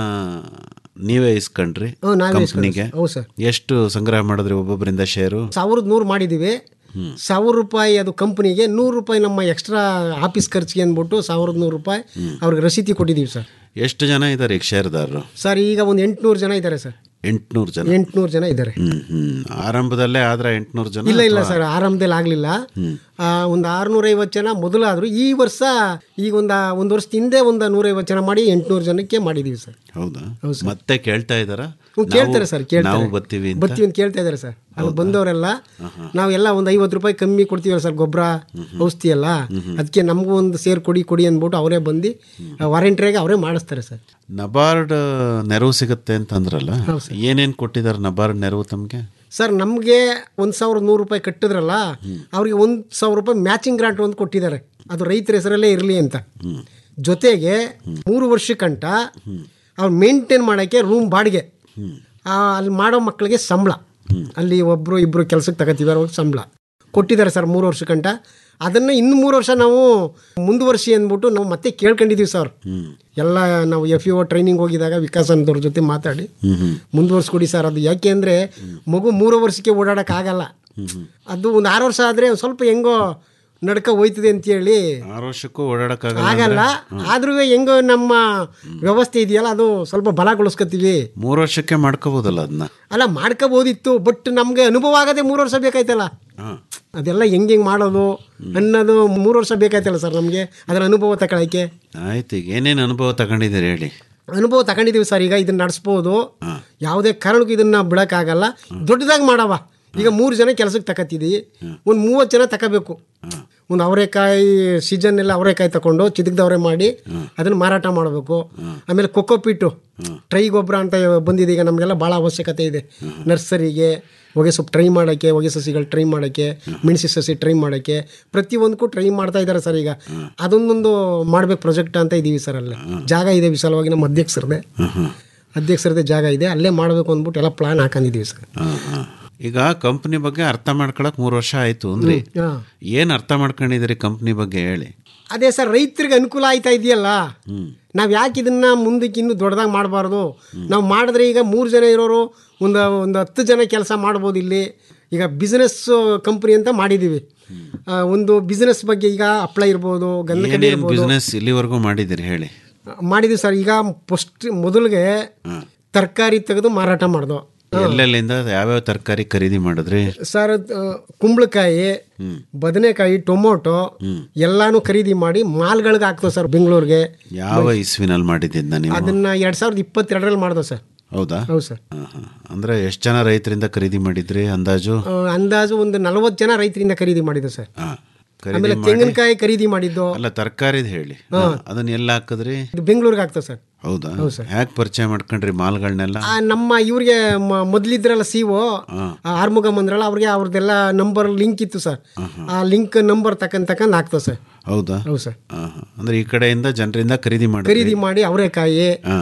ನೀವೇ ಇಸ್ಕೊಂಡ್ರಿ ಹ್ಞೂ ನಾವೇ ಕಂಪ್ನಿಗೆ ಹೌದು ಸರ್ ಎಷ್ಟು ಸಂಗ್ರಹ ಮಾಡಿದ್ರಿ ಒಬ್ಬೊಬ್ಬರಿಂದ ಶೇರು ಸಾವಿರದ ನೂರು ಮಾಡಿದ್ದೀವಿ ಸಾವಿರ ರೂಪಾಯಿ ಅದು ಕಂಪ್ನಿಗೆ ನೂರು ರೂಪಾಯಿ ನಮ್ಮ ಎಕ್ಸ್ಟ್ರಾ ಆಫೀಸ್ ಖರ್ಚಿಗೆ ಅಂದ್ಬಿಟ್ಟು ಸಾವಿರದ ನೂರು ರೂಪಾಯಿ ಅವ್ರಿಗೆ ರಸೀತಿ ಕೊಟ್ಟಿದ್ದೀವಿ ಸರ್ ಎಷ್ಟು ಜನ ಇದ್ದಾರೆ ಈಗ ಶೇರ್ದಾರರು ಸರ್ ಈಗ ಒಂದು ಎಂಟುನೂರು ಜನ ಇದ್ದಾರೆ ಸರ್ ಎಂಟ್ನೂರು ಜನ ಎಂಟುನೂರು ಜನ ಇದ್ದಾರೆ ಹ್ಮ್ ಹ್ಮ್ ಆರಂಭದಲ್ಲೇ ಆದ್ರೆ ಎಂಟ್ನೂರು ಜನ ಇಲ್ಲ ಇಲ್ಲ ಅಥವಾ- ಸರ್ ಆರಂಭದಲ್ಲಿ ಆಗಲಿಲ್ಲ ಒಂದು ಆರುನೂರೈವತ್ತು ಜನ ಮೊದಲಾದ್ರು ಈ ವರ್ಷ ಈಗ ಒಂದು ಒಂದು ವರ್ಷದ ಹಿಂದೆ ಒಂದು ನೂರೈವತ್ತು ಜನ ಮಾಡಿ ಎಂಟುನೂರು ಜನಕ್ಕೆ ಮಾಡಿದ್ದೀವಿ ಸರ್ ಹೌದಾ ಮತ್ತೆ ಕೇಳ್ತಾ ಇದ್ದಾರಾ ಹ್ಞೂ ಕೇಳ್ತಾರೆ ಸರ್ ಕೇಳ್ತಾರೆ ನಾವು ಬರ್ತೀವಿ ಅಂತ ಬರ್ತೀವಿ ಅಂತ ಕೇಳ್ತಾ ಇದ್ದಾರೆ ಸರ್ ಅಲ್ಲಿ ಬಂದವರೆಲ್ಲ ನಾವೆಲ್ಲ ಒಂದು ಐವತ್ತು ರೂಪಾಯಿ ಕಮ್ಮಿ ಕೊಡ್ತೀವಲ್ಲ ಸರ್ ಗೊಬ್ಬರ ಔಷಧಿ ಎಲ್ಲ ಅದಕ್ಕೆ ನಮಗೂ ಒಂದು ಸೇರ್ ಕೊಡಿ ಕೊಡಿ ಅಂದ್ಬಿಟ್ಟು ಅವರೇ ಬಂದು ವಾರಂಟ್ರಿಯಾಗಿ ಅವರೇ ಮಾಡಿಸ್ತಾರೆ ಸರ್ ನಬಾರ್ಡ್ ನೆರವು ಸಿಗುತ್ತೆ ಅಂತ ಅಂದ್ರಲ್ಲ ಏನೇನ್ ಕೊಟ್ಟಿದ್ದಾರೆ ನಬಾರ್ಡ್ ನೆರವು ತಮ್ಗೆ ಸರ್ ನಮಗೆ ಒಂದು ಸಾವಿರದ ನೂರು ರೂಪಾಯಿ ಕಟ್ಟಿದ್ರಲ್ಲ ಅವ್ರಿಗೆ ಒಂದು ಸಾವಿರ ರೂಪಾಯಿ ಮ್ಯಾಚಿಂಗ್ ಗ್ರಾಂಟ್ ಒಂದು ಕೊಟ್ಟಿದ್ದಾರೆ ಅದು ರೈತರ ಹೆಸರಲ್ಲೇ ಇರಲಿ ಅಂತ ಜೊತೆಗೆ ಮೂರು ವರ್ಷಕ್ಕಂಟ ಅವ್ರು ಮೇಂಟೈನ್ ಮಾಡೋಕ್ಕೆ ರೂಮ್ ಬಾಡಿಗೆ ಆ, ಅಲ್ಲಿ ಮಾಡೋ ಮಕ್ಕಳಿಗೆ ಸಂಬಳ ಅಲ್ಲಿ ಒಬ್ಬರು ಇಬ್ಬರು ಕೆಲಸಕ್ಕೆ ತಗೋತೀವಿ ಅವ್ರಿಗೆ ಸಂಬಳ ಕೊಟ್ಟಿದ್ದಾರೆ ಸರ್ ಮೂರು ವರ್ಷಕ್ಕಂಟ ಅದನ್ನು ಇನ್ನು ಮೂರು ವರ್ಷ ನಾವು ಮುಂದುವರಿಸಿ ಅಂದ್ಬಿಟ್ಟು ನಾವು ಮತ್ತೆ ಕೇಳ್ಕೊಂಡಿದ್ದೀವಿ ಸರ್ ಎಲ್ಲ ನಾವು ಎಫ್ ಇ ಒ ಟ್ರೈನಿಂಗ್ ಹೋಗಿದಾಗ ವಿಕಾಸ್ ಅನ್ನೋದ್ರ ಜೊತೆ ಮಾತಾಡಿ ಮುಂದುವರ್ಸ್ಕೊಡಿ ಸರ್ ಅದು ಯಾಕೆ ಅಂದರೆ ಮಗು ಮೂರು ವರ್ಷಕ್ಕೆ ಓಡಾಡೋಕ್ಕಾಗಲ್ಲ ಅದು ಒಂದು ಆರು ವರ್ಷ ಆದರೆ ಸ್ವಲ್ಪ ಹೆಂಗೋ ನಡ್ಕ ಹೋಯ್ತದೆ ಅಂತೇಳಿ ಆರು ವರ್ಷಕ್ಕೂ ಓಡಾಡಕ್ಕಾಗಲ್ಲ ಆಗಲ್ಲ ಆದ್ರೂ ಹೆಂಗೋ ನಮ್ಮ ವ್ಯವಸ್ಥೆ ಇದೆಯಲ್ಲ ಅದು ಸ್ವಲ್ಪ ಬಲಗೊಳಿಸ್ಕೊತೀವಿ ಮೂರು ವರ್ಷಕ್ಕೆ ಮಾಡ್ಕೋಬೋದಲ್ಲ ಅದನ್ನ ಅಲ್ಲ ಮಾಡ್ಕೋಬೋದಿತ್ತು ಬಟ್ ನಮಗೆ ಅನುಭವ ಆಗದೆ ಮೂರು ವರ್ಷ ಬೇಕಾಯ್ತಲ್ಲ ಹಾಂ ಅದೆಲ್ಲ ಹೆಂಗೆ ಹೆಂಗೆ ಮಾಡೋದು ಅನ್ನೋದು ಮೂರು ವರ್ಷ ಬೇಕಾಯ್ತಲ್ಲ ಸರ್ ನಮಗೆ ಅದರ ಅನುಭವ ತಗೊಳಕ್ಕೆ ಆಯ್ತು ಈಗ ಏನೇನು ಅನುಭವ ತಗೊಂಡಿದ್ದೀರಿ ಹೇಳಿ ಅನುಭವ ತಗೊಂಡಿದ್ದೀವಿ ಸರ್ ಈಗ ಇದನ್ನ ನಡೆಸ್ಬೋದು ಯಾವುದೇ ಕಾರಣಕ್ಕೂ ಇದನ್ನ ಬಿಡೋಕ್ಕಾಗಲ್ಲ ದೊಡ್ಡದಾಗಿ ಮಾಡವ ಈಗ ಮೂರು ಜನ ಕೆಲಸಕ್ಕೆ ತಕತ್ತಿದ್ದೀವಿ ಒಂದು ಮೂವತ್ತು ಜನ ತಗೋಬೇಕು ಒಂದು ಅವರೆಕಾಯಿ ಸೀಸನ್ ಎಲ್ಲ ಅವರೆಕಾಯಿ ತಗೊಂಡು ಚಿದಕ್ದವ್ರೆ ಮಾಡಿ ಅದನ್ನು ಮಾರಾಟ ಮಾಡಬೇಕು ಆಮೇಲೆ ಕೊಕ್ಕೋ ಪೀಟು ಟ್ರೈ ಗೊಬ್ಬರ ಅಂತ ಬಂದಿದೆ ಈಗ ನಮಗೆಲ್ಲ ಭಾಳ ಅವಶ್ಯಕತೆ ಇದೆ ನರ್ಸರಿಗೆ ಹೊಗೆ ಸೊಪ್ಪು ಟ್ರೈ ಮಾಡೋಕ್ಕೆ ಹೊಗೆ ಸಸಿಗಳು ಟ್ರೈ ಮಾಡೋಕ್ಕೆ ಮೆಣಸಿ ಸಸಿ ಟ್ರೈ ಮಾಡೋಕ್ಕೆ ಪ್ರತಿಯೊಂದಕ್ಕೂ ಟ್ರೈ ಮಾಡ್ತಾ ಇದ್ದಾರೆ ಸರ್ ಈಗ ಅದೊಂದೊಂದು ಮಾಡ್ಬೇಕು ಪ್ರಾಜೆಕ್ಟ್ ಅಂತ ಇದ್ದೀವಿ ಸರ್ ಅಲ್ಲೇ ಜಾಗ ಇದೆ ವಿಶಾಲವಾಗಿ ನಮ್ಮ ಅಧ್ಯಕ್ಷರದೇ ಅಧ್ಯಕ್ಷರದೇ ಜಾಗ ಇದೆ ಅಲ್ಲೇ ಮಾಡಬೇಕು ಅಂದ್ಬಿಟ್ಟು ಎಲ್ಲ ಪ್ಲಾನ್ ಹಾಕೊಂಡಿದ್ದೀವಿ ಸರ್ ಈಗ ಕಂಪ್ನಿ ಬಗ್ಗೆ ಅರ್ಥ ಮಾಡ್ಕೊಳಕ್ ಮೂರು ವರ್ಷ ಆಯ್ತು ಅಂದ್ರೆ ಹಾಂ ಏನ್ ಅರ್ಥ ಮಾಡ್ಕೊಂಡಿದ್ದೀರಿ ಕಂಪ್ನಿ ಬಗ್ಗೆ ಹೇಳಿ ಅದೇ ಸರ್ ರೈತರಿಗೆ ಅನುಕೂಲ ಆಯ್ತಾ ಇದೆಯಲ್ಲ ನಾವು ಯಾಕೆ ಇದನ್ನ ಮುಂದಕ್ಕೆ ಇನ್ನೂ ದೊಡ್ಡದಾಗಿ ಮಾಡಬಾರ್ದು ನಾವು ಮಾಡಿದ್ರೆ ಈಗ ಮೂರು ಜನ ಇರೋರು ಒಂದು ಒಂದು ಹತ್ತು ಜನ ಕೆಲಸ ಮಾಡ್ಬೋದು ಇಲ್ಲಿ ಈಗ ಬಿಸ್ನೆಸ್ ಕಂಪ್ನಿ ಅಂತ ಮಾಡಿದ್ದೀವಿ ಆ, ಒಂದು ಬಿಸ್ನೆಸ್ ಬಗ್ಗೆ ಈಗ ಅಪ್ಲೈ ಇರ್ಬೋದು ಗಂಧಕಡ್ಡಿ ಏನೇನ್ ಇರ್ಬೋದು ಬಿಸ್ನೆಸ್ ಇಲ್ಲಿವರೆಗೂ ಮಾಡಿದಿರಿ ಹೇಳಿ ಮಾಡಿದ್ವಿ ಸರ್ ಈಗ ಫಸ್ಟ್ ಮೊದಲಿಗೆ ತರಕಾರಿ ತೆಗೆದು ಮಾರಾಟ ಮಾಡ್ದು ಎಲ್ಲೆಲ್ಲಿಂದ ಯಾವ್ಯಾವ ತರಕಾರಿ ಖರೀದಿ ಮಾಡಿದ್ರಿ ಸರ್ ಆ, ಕುಂಬಳಕಾಯಿ ಬದನೆಕಾಯಿ ಟೊಮೊಟೊ ಎಲ್ಲಾನು ಖರೀದಿ ಮಾಡಿ ಮಾಲ್ಗಳಿಗೆ ಹಾಕ್ತೇವೆ ಸರ್ ಬೆಂಗಳೂರಿಗೆ ಯಾವ ಇಸ್ವಿನಲ್ಲಿ ಮಾಡಿದ್ದ ನೀವು ಅದನ್ನ ಎರಡ್ ಸಾವಿರದ ಇಪ್ಪತ್ತೆರಡರಲ್ಲಿ ಮಾಡ್ದೋ ಸರ್ ಹೌದಾ ಹೌದು ಸರ್ ಹಾ, ಹಾ. ಅಂದ್ರೆ ಎಷ್ಟು ಜನ ರೈತರಿಂದ ಖರೀದಿ ಮಾಡಿದ್ರಿ ಅಂದಾಜು ಆ, ಅಂದಾಜು ಒಂದು ನಲವತ್ತು ಜನ ರೈತರಿಂದ ಖರೀದಿ ಮಾಡಿದ್ದು ಸರ್ ಹಾ. ಆಮೇಲೆ ಖರೀದಿ ಮಾಡಿ ತೆಂಗಿನಕಾಯಿ ಖರೀದಿ ಮಾಡಿದ್ದು ಅಲ್ಲ ತರಕಾರಿದ್ ಹೇಳಿ ಹಾ, ಅದನ್ನ ಎಲ್ಲ ಹಾಕಿದ್ರಿ ಇದು ಬೆಂಗಳೂರಿಗೆ ಆಗ್ತದೆ ಸರ್ ಹೌದಾ ಹ್ಯಾಕ್ ಪರಿಚಯ ಮಾಡ್ಕೊಂಡ್ರಿ ಮಾಲ್ಗಳನ್ನೆಲ್ಲ ಆ, ನಮ್ಮ ಇವ್ರಿಗೆ ಮ- ಮೊದ್ಲಿದ್ರಲ್ಲ ಸಿ ಒ ಆರ್ಮುಗಮ್ ಅಂದ್ರಲ್ಲ ಅವ್ರಿಗೆ ಅವ್ರದ್ದೆಲ್ಲ ನಂಬರ್ ಲಿಂಕ್ ಇತ್ತು ಸರ್ ಆ ಲಿಂಕ್ ನಂಬರ್ ತಕೊಂಡ್ ತಕೊಂಡ್ ಆಗ್ತದೆ ಸರ್ ಹೌದಾ ಹೌದು ಸರ್ ಹಾ, ಹಾ. ಅಂದ್ರೆ ಈ ಕಡೆಯಿಂದ ಜನರಿಂದ ಖರೀದಿ ಮಾಡಿ ಖರೀದಿ ಮಾಡಿ ಅವರೆಕಾಯಿ ಹಾ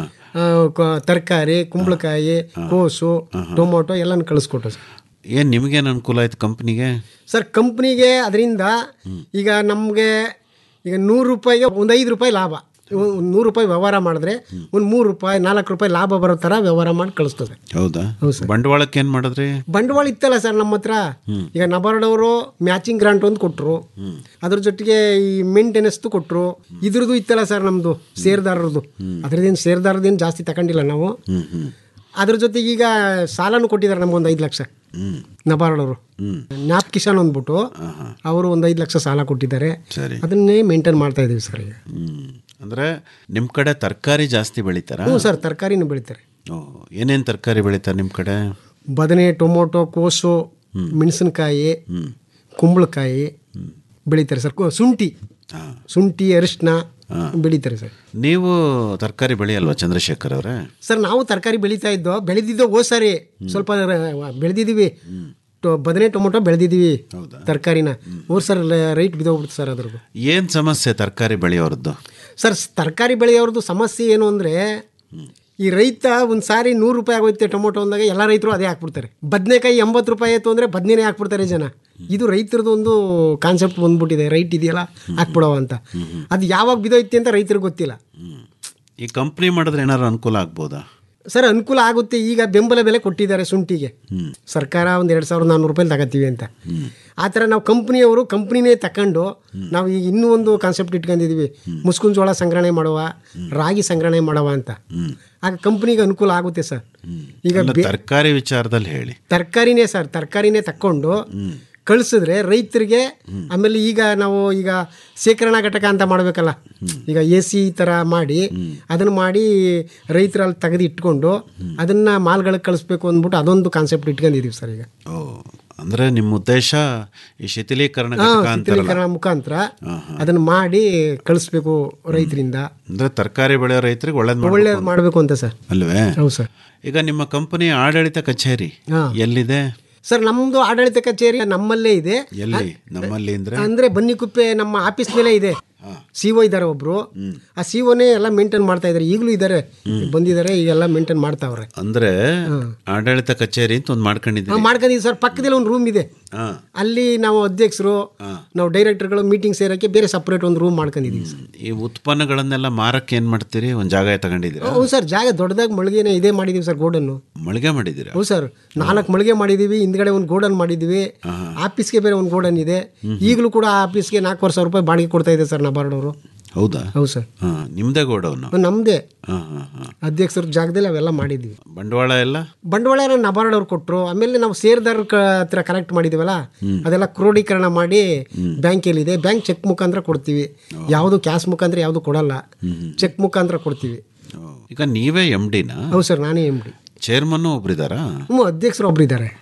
ತರಕಾರಿ ಕುಂಬಳಕಾಯಿ ಕೋಸು ಟೊಮೊಟೊ ಎಲ್ಲಾನು ಕಳಿಸ್ಕೊಟ್ಟು ಸರ್ ಏನ್ ನಿಮ್ಗೇನ್ ಅನುಕೂಲ ಆಯ್ತು ಕಂಪ್ನಿಗೆ ಸರ್ ಕಂಪ್ನಿಗೆ ಅದರಿಂದ ಈಗ ನಮಗೆ ಈಗ ನೂರು ರೂಪಾಯಿಗೆ ಒಂದು ಐದು ರೂಪಾಯಿ ಲಾಭ ಒಂದು ನೂರು ರೂಪಾಯಿ ವ್ಯವಹಾರ ಮಾಡಿದ್ರೆ ಒಂದು ಮೂರು ರೂಪಾಯಿ ನಾಲ್ಕು ರೂಪಾಯಿ ಲಾಭ ಬರೋ ಥರ ವ್ಯವಹಾರ ಮಾಡಿ ಕಳಿಸ್ತದೆ ಹೌದಾ ಬಂಡವಾಳಕ್ಕೆ ಏನ್ ಮಾಡಿದ್ರಿ ಬಂಡವಾಳ ಇತ್ತಲ್ಲ ಸರ್ ನಮ್ಮ ಹತ್ರ ಈಗ ನಬಾರ್ಡ್ ಅವರು ಮ್ಯಾಚಿಂಗ್ ಗ್ರಾಂಟ್ ಒಂದು ಕೊಟ್ಟರು ಅದ್ರ ಜೊತೆಗೆ ಈ ಮೇಂಟೆನೆನ್ಸ್ದು ಕೊಟ್ಟರು ಇದ್ರದ್ದು ಇತ್ತಲ್ಲ ಸರ್ ನಮ್ಮದು ಸೇರ್ದಾರರದು ಅದ್ರದ್ದೇನು ಸೇರ್ದಾರದೇನು ಜಾಸ್ತಿ ತಗೊಂಡಿಲ್ಲ ನಾವು ಅದ್ರ ಜೊತೆಗೆ ಈಗ ಸಾಲನು ಕೊಟ್ಟಿದ್ದಾರೆ ನಮ್ಗೊಂದು ಐದು ಲಕ್ಷ ನಬಾರ್ಡ್ ಅವರು ನ್ಯಾಪ್ ಕಿಸಾನ್ ಅಂದ್ಬಿಟ್ಟು ಅವರು ಒಂದು ಐದು ಲಕ್ಷ ಸಾಲ ಕೊಟ್ಟಿದ್ದಾರೆ ಸರಿ ಅದನ್ನೇ ಮೇಂಟೈನ್ ಮಾಡ್ತಾ ಇದೀವಿ ಸರ್ ಈಗ ಹ್ಮ್ ಅಂದ್ರೆ ನಿಮ್ ಕಡೆ ತರಕಾರಿ ಜಾಸ್ತಿ ಬೆಳಿತಾರ ಹ್ಞೂ ಸರ್ ತರಕಾರಿನೂ ಬೆಳಿತಾರೆ ಏನೇನ್ ತರಕಾರಿ ಬೆಳಿತಾರ ನಿಮ್ ಕಡೆ ಬದನೆ ಟೊಮೊಟೊ ಕೋಸು ಮೆಣಸಿನಕಾಯಿ ಕುಂಬಳಕಾಯಿ ಬೆಳಿತಾರೆ ಸರ್ ಕು- ಶುಂಠಿ ಶುಂಠಿ ಅರಿಶಿನ ಬೆಳಿತಾರೆ ಸರ್ ನೀವು ತರಕಾರಿ ಬೆಳೆಯಲ್ವಾ ಚಂದ್ರಶೇಖರ್ ಅವರೇ ಸರ್ ನಾವು ತರಕಾರಿ ಬೆಳೀತಾ ಇದ್ದೋ ಬೆಳೆದಿದ್ದೋ ಓ ಸಾರಿ ಸ್ವಲ್ಪ ರ- ಬೆಳೆದಿದ್ದೀವಿ ಟೊ- ಬದನೆ ಟೊಮೊಟೊ ಬೆಳೆದಿದ್ದೀವಿ ತರಕಾರಿನ ಓ ಸರ್ ರೈಟ್ ಬಿದ್ದೋಗ್ಬಿಡ್ತು ಸರ್ ಅದ್ರದ್ದು ಏನ್ ಸಮಸ್ಯೆ ತರಕಾರಿ ಬೆಳೆಯೋರದ್ದು ಸರ್ ತರಕಾರಿ ಬೆಳೆಯೋರ್ದು ಸಮಸ್ಯೆ ಏನು ಅಂದರೆ ಈ ರೈತ ಒಂದು ಸಾರಿ ನೂರು ರೂಪಾಯಿ ಆಗೋಯ್ತೆ ಟೊಮೊಟೊ ಅಂದಾಗ ಎಲ್ಲ ರೈತರು ಅದೇ ಹಾಕ್ಬಿಡ್ತಾರೆ ಬದನೆಕಾಯಿ ಎಂಬತ್ತು ರೂಪಾಯಿ ಆಯಿತು ಅಂದರೆ ಬದನೆನೇ ಹಾಕ್ಬಿಡ್ತಾರೆ ಜನ ಇದು ರೈತರದ್ದು ಒಂದು ಕಾನ್ಸೆಪ್ಟ್ ಬಂದ್ಬಿಟ್ಟಿದೆ ರೈಟ್ ಇದೆಯಲ್ಲ ಹಾಕ್ಬಿಡವ ಅಂತ ಅದು ಯಾವಾಗ ಬಿದ್ದೋಯ್ತೆ ಅಂತ ರೈತರಿಗೆ ಗೊತ್ತಿಲ್ಲ ಈ ಕಂಪ್ನಿ ಮಾಡಿದ್ರೆ ಏನಾದ್ರು ಅನುಕೂಲ ಆಗ್ಬೋದಾ ಸರ್ ಅನುಕೂಲ ಆಗುತ್ತೆ ಈಗ ಬೆಂಬಲ ಬೆಲೆ ಕೊಟ್ಟಿದ್ದಾರೆ ಶುಂಠಿಗೆ ಸರ್ಕಾರ ಒಂದು ಎರಡು ಸಾವಿರದ ನಾನ್ನೂರು ರೂಪಾಯಿ ತಗೋತೀವಿ ಅಂತ ಆ ಥರ ನಾವು ಕಂಪ್ನಿಯವರು ಕಂಪ್ನಿನೇ ತಕೊಂಡು ನಾವು ಈಗ ಇನ್ನೂ ಒಂದು ಕಾನ್ಸೆಪ್ಟ್ ಇಟ್ಕೊಂಡಿದ್ದೀವಿ ಮುಸ್ಕುನ್ ಜೋಳ ಸಂಗ್ರಹಣೆ ಮಾಡುವ ರಾಗಿ ಸಂಗ್ರಹಣೆ ಮಾಡುವ ಅಂತ ಆಗ ಕಂಪ್ನಿಗೆ ಅನುಕೂಲ ಆಗುತ್ತೆ ಸರ್ ಈಗ ಅಲ್ಲ, ಬೆ- ತರಕಾರಿ ವಿಚಾರದಲ್ಲಿ ಹೇಳಿ ತರಕಾರಿನೇ ಸರ್ ತರಕಾರಿನೇ ತಕ್ಕೊಂಡು ಕಳಿಸಿದ್ರೆ ರೈತರಿಗೆ ಆಮೇಲೆ ಈಗ ನಾವು ಈಗ ಶೇಖರಣಾ ಘಟಕ ಅಂತ ಮಾಡಬೇಕಲ್ಲ ಈಗ ಎ ಸಿ ಥರ ಮಾಡಿ ಅದನ್ನು ಮಾಡಿ ರೈತರಲ್ಲಿ ತೆಗೆದು ಇಟ್ಕೊಂಡು ಅದನ್ನು ಮಾಲ್ಗಳಿಗೆ ಕಳಿಸ್ಬೇಕು ಅಂದ್ಬಿಟ್ಟು ಅದೊಂದು ಕಾನ್ಸೆಪ್ಟ್ ಇಟ್ಕೊಂಡಿದ್ದೀವಿ ಸರ್ ಈಗ ಓ ಅಂದ್ರೆ ನಿಮ್ಮ ಉದ್ದೇಶ ಈ ಶಿಥಿಲೀಕರಣ ಹಾ, ಘಟಕ ಅಂತಾರಲ್ಲ ಶೀತಲೀಕರಣ ಮುಖಾಂತರ ಅದನ್ನು ಮಾಡಿ ಕಳಿಸ್ಬೇಕು ರೈತರಿಂದ ಅಂದ್ರೆ ತರಕಾರಿ ಬೆಳೆಯೋ ರೈತರಿಗೆ ಒಳ್ಳೇದ್ ಒಳ್ಳೇದು ಮಾಡ್ಬೇಕು ಅಂತ. ಮಾಡಬೇಕು ಅಂತ ಸರ್ ಅಲ್ವೇ ಹೌದು ಸರ್ ಈಗ ನಿಮ್ಮ ಕಂಪನಿ ಆಡಳಿತ ಕಚೇರಿ ಹಾ. ಎಲ್ಲಿದೆ ಸರ್ ನಮ್ಮದು ಆಡಳಿತ ಕಚೇರಿ ನಮ್ಮಲ್ಲೇ ಇದೆ ಎಲ್ಲಿ ನಮ್ಮಲ್ಲಿ ಅಂದ್ರೆ ಅಂದ್ರೆ ಬನ್ನಿಕುಪ್ಪೆ ನಮ್ಮ ಆಫೀಸ್ ಮೇಲೆ ಇದೆ ಸಿ ಒ ಇದ್ದಾರೆ ಒಬ್ರು ಆ ಸಿ ಒನೇ ಎಲ್ಲ ಮೇಂಟೈನ್ ಮಾಡ್ತಾ ಇದ್ದಾರೆ ಈಗಲೂ ಇದ್ದಾರೆ ಬಂದಿದ್ದಾರೆ ಈಗೆಲ್ಲ ಮೇಂಟೈನ್ ಮಾಡ್ತಾವ್ರೆ ಅಂದ್ರೆ ಆಡಳಿತ ಕಚೇರಿ ಅಂತ ಒಂದು ಮಾಡ್ಕೊಂಡಿದ್ದೀರಿ ಮಾಡ್ಕೊಂಡಿದ್ದೀವಿ ಸರ್ ಪಕ್ಕದಲ್ಲಿ ಒಂದು ರೂಮ್ ಇದೆ ಹಾ ಅಲ್ಲಿ ನಾವು ಅಧ್ಯಕ್ಷರು ನಾವು ಡೈರೆಕ್ಟರ್ಗಳು ಮೀಟಿಂಗ್ ಸೇರಕ್ಕೆ ಬೇರೆ ಸಪ್ರೇಟ್ ಒಂದು ರೂಮ್ ಮಾಡ್ಕೊಂಡಿದ್ದೀವಿ ಸರ್ ಈ ಉತ್ಪನ್ನಗಳನ್ನೆಲ್ಲ ಮಾರಕ್ಕೆ ಏನ್ ಮಾಡ್ತೀರಿ ಒಂದ್ ಜಾಗ ತಗೊಂಡಿದ್ದೀರಾ ಹೌದು ಸರ್ ಜಾಗ ದೊಡ್ಡದಾಗಿ ಮಳಿಗೆನೇ ಇದೇ ಮಾಡಿದೀವಿ ಸರ್ ಗೋಡನ್ನು ಮಳಿಗೆ ಮಾಡಿದ್ದೀರಾ ಹೌದು ಸರ್ ನಾಲ್ಕು ಮಳಿಗೆ ಮಾಡಿದ್ದೀವಿ ಹಿಂದ್ಗಡೆ ಒಂದು ಗೋಡನ್ ಮಾಡಿದ್ದೀವಿ ಆಫೀಸ್ಗೆ ಬೇರೆ ಒಂದು ಗೋಡನ್ ಇದೆ ಈಗಲೂ ಕೂಡ ಆ ಆಫೀಸ್ಗೆ ನಾಲ್ಕೂವರೆ ಸಾವಿರ ರೂಪಾಯಿ ಬಾಡಿಗೆ ಕೊಡ್ತಾ ಇದೆ ಸರ್ ನಬಾರ್ಡ್ ಅವರು ಹೌದಾ ಹೌದು ಸರ್ ಹಾ ನಿಮ್ದೇ ಗೋಡೌನು ನಮ್ಮದೇ ಹಾ ಹಾ ಹಾ ಅಧ್ಯಕ್ಷರ ಜಾಗದಲ್ಲಿ ಅವೆಲ್ಲ ಮಾಡಿದ್ದೀವಿ ಬಂಡವಾಳ ಎಲ್ಲ ಬಂಡವಾಳ ನಬಾರ್ಡ್ ಅವ್ರು ಕೊಟ್ಟರು ಆಮೇಲೆ ನಾವು ಸೇರ್ದಾರ ಹತ್ರ ಕಲೆಕ್ಟ್ ಮಾಡಿದ್ದೀವಲ್ಲ ಅದೆಲ್ಲ ಕ್ರೋಢೀಕರಣ ಮಾಡಿ ಬ್ಯಾಂಕಲ್ಲಿದೆ ಬ್ಯಾಂಕ್ ಚೆಕ್ ಮುಖಾಂತರ ಕೊಡ್ತೀವಿ ಯಾವುದು ಕ್ಯಾಶ್ ಮುಖಾಂತರ ಯಾವುದು ಕೊಡಲ್ಲ ಚೆಕ್ ಮುಖಾಂತರ ಕೊಡ್ತೀವಿ ಈಗ ನೀವೇ ಎಮ್ ಡಿನ ಹೌದು ಸರ್ ನಾನೇ ಎಮ್ ಡಿ ಚೇರ್ಮನ್ ಒಬ್ರಿದಾರಾ ಹ್ಞೂ ಅಧ್ಯಕ್ಷರು ಒಬ್ರು ಇದ್ದಾರೆ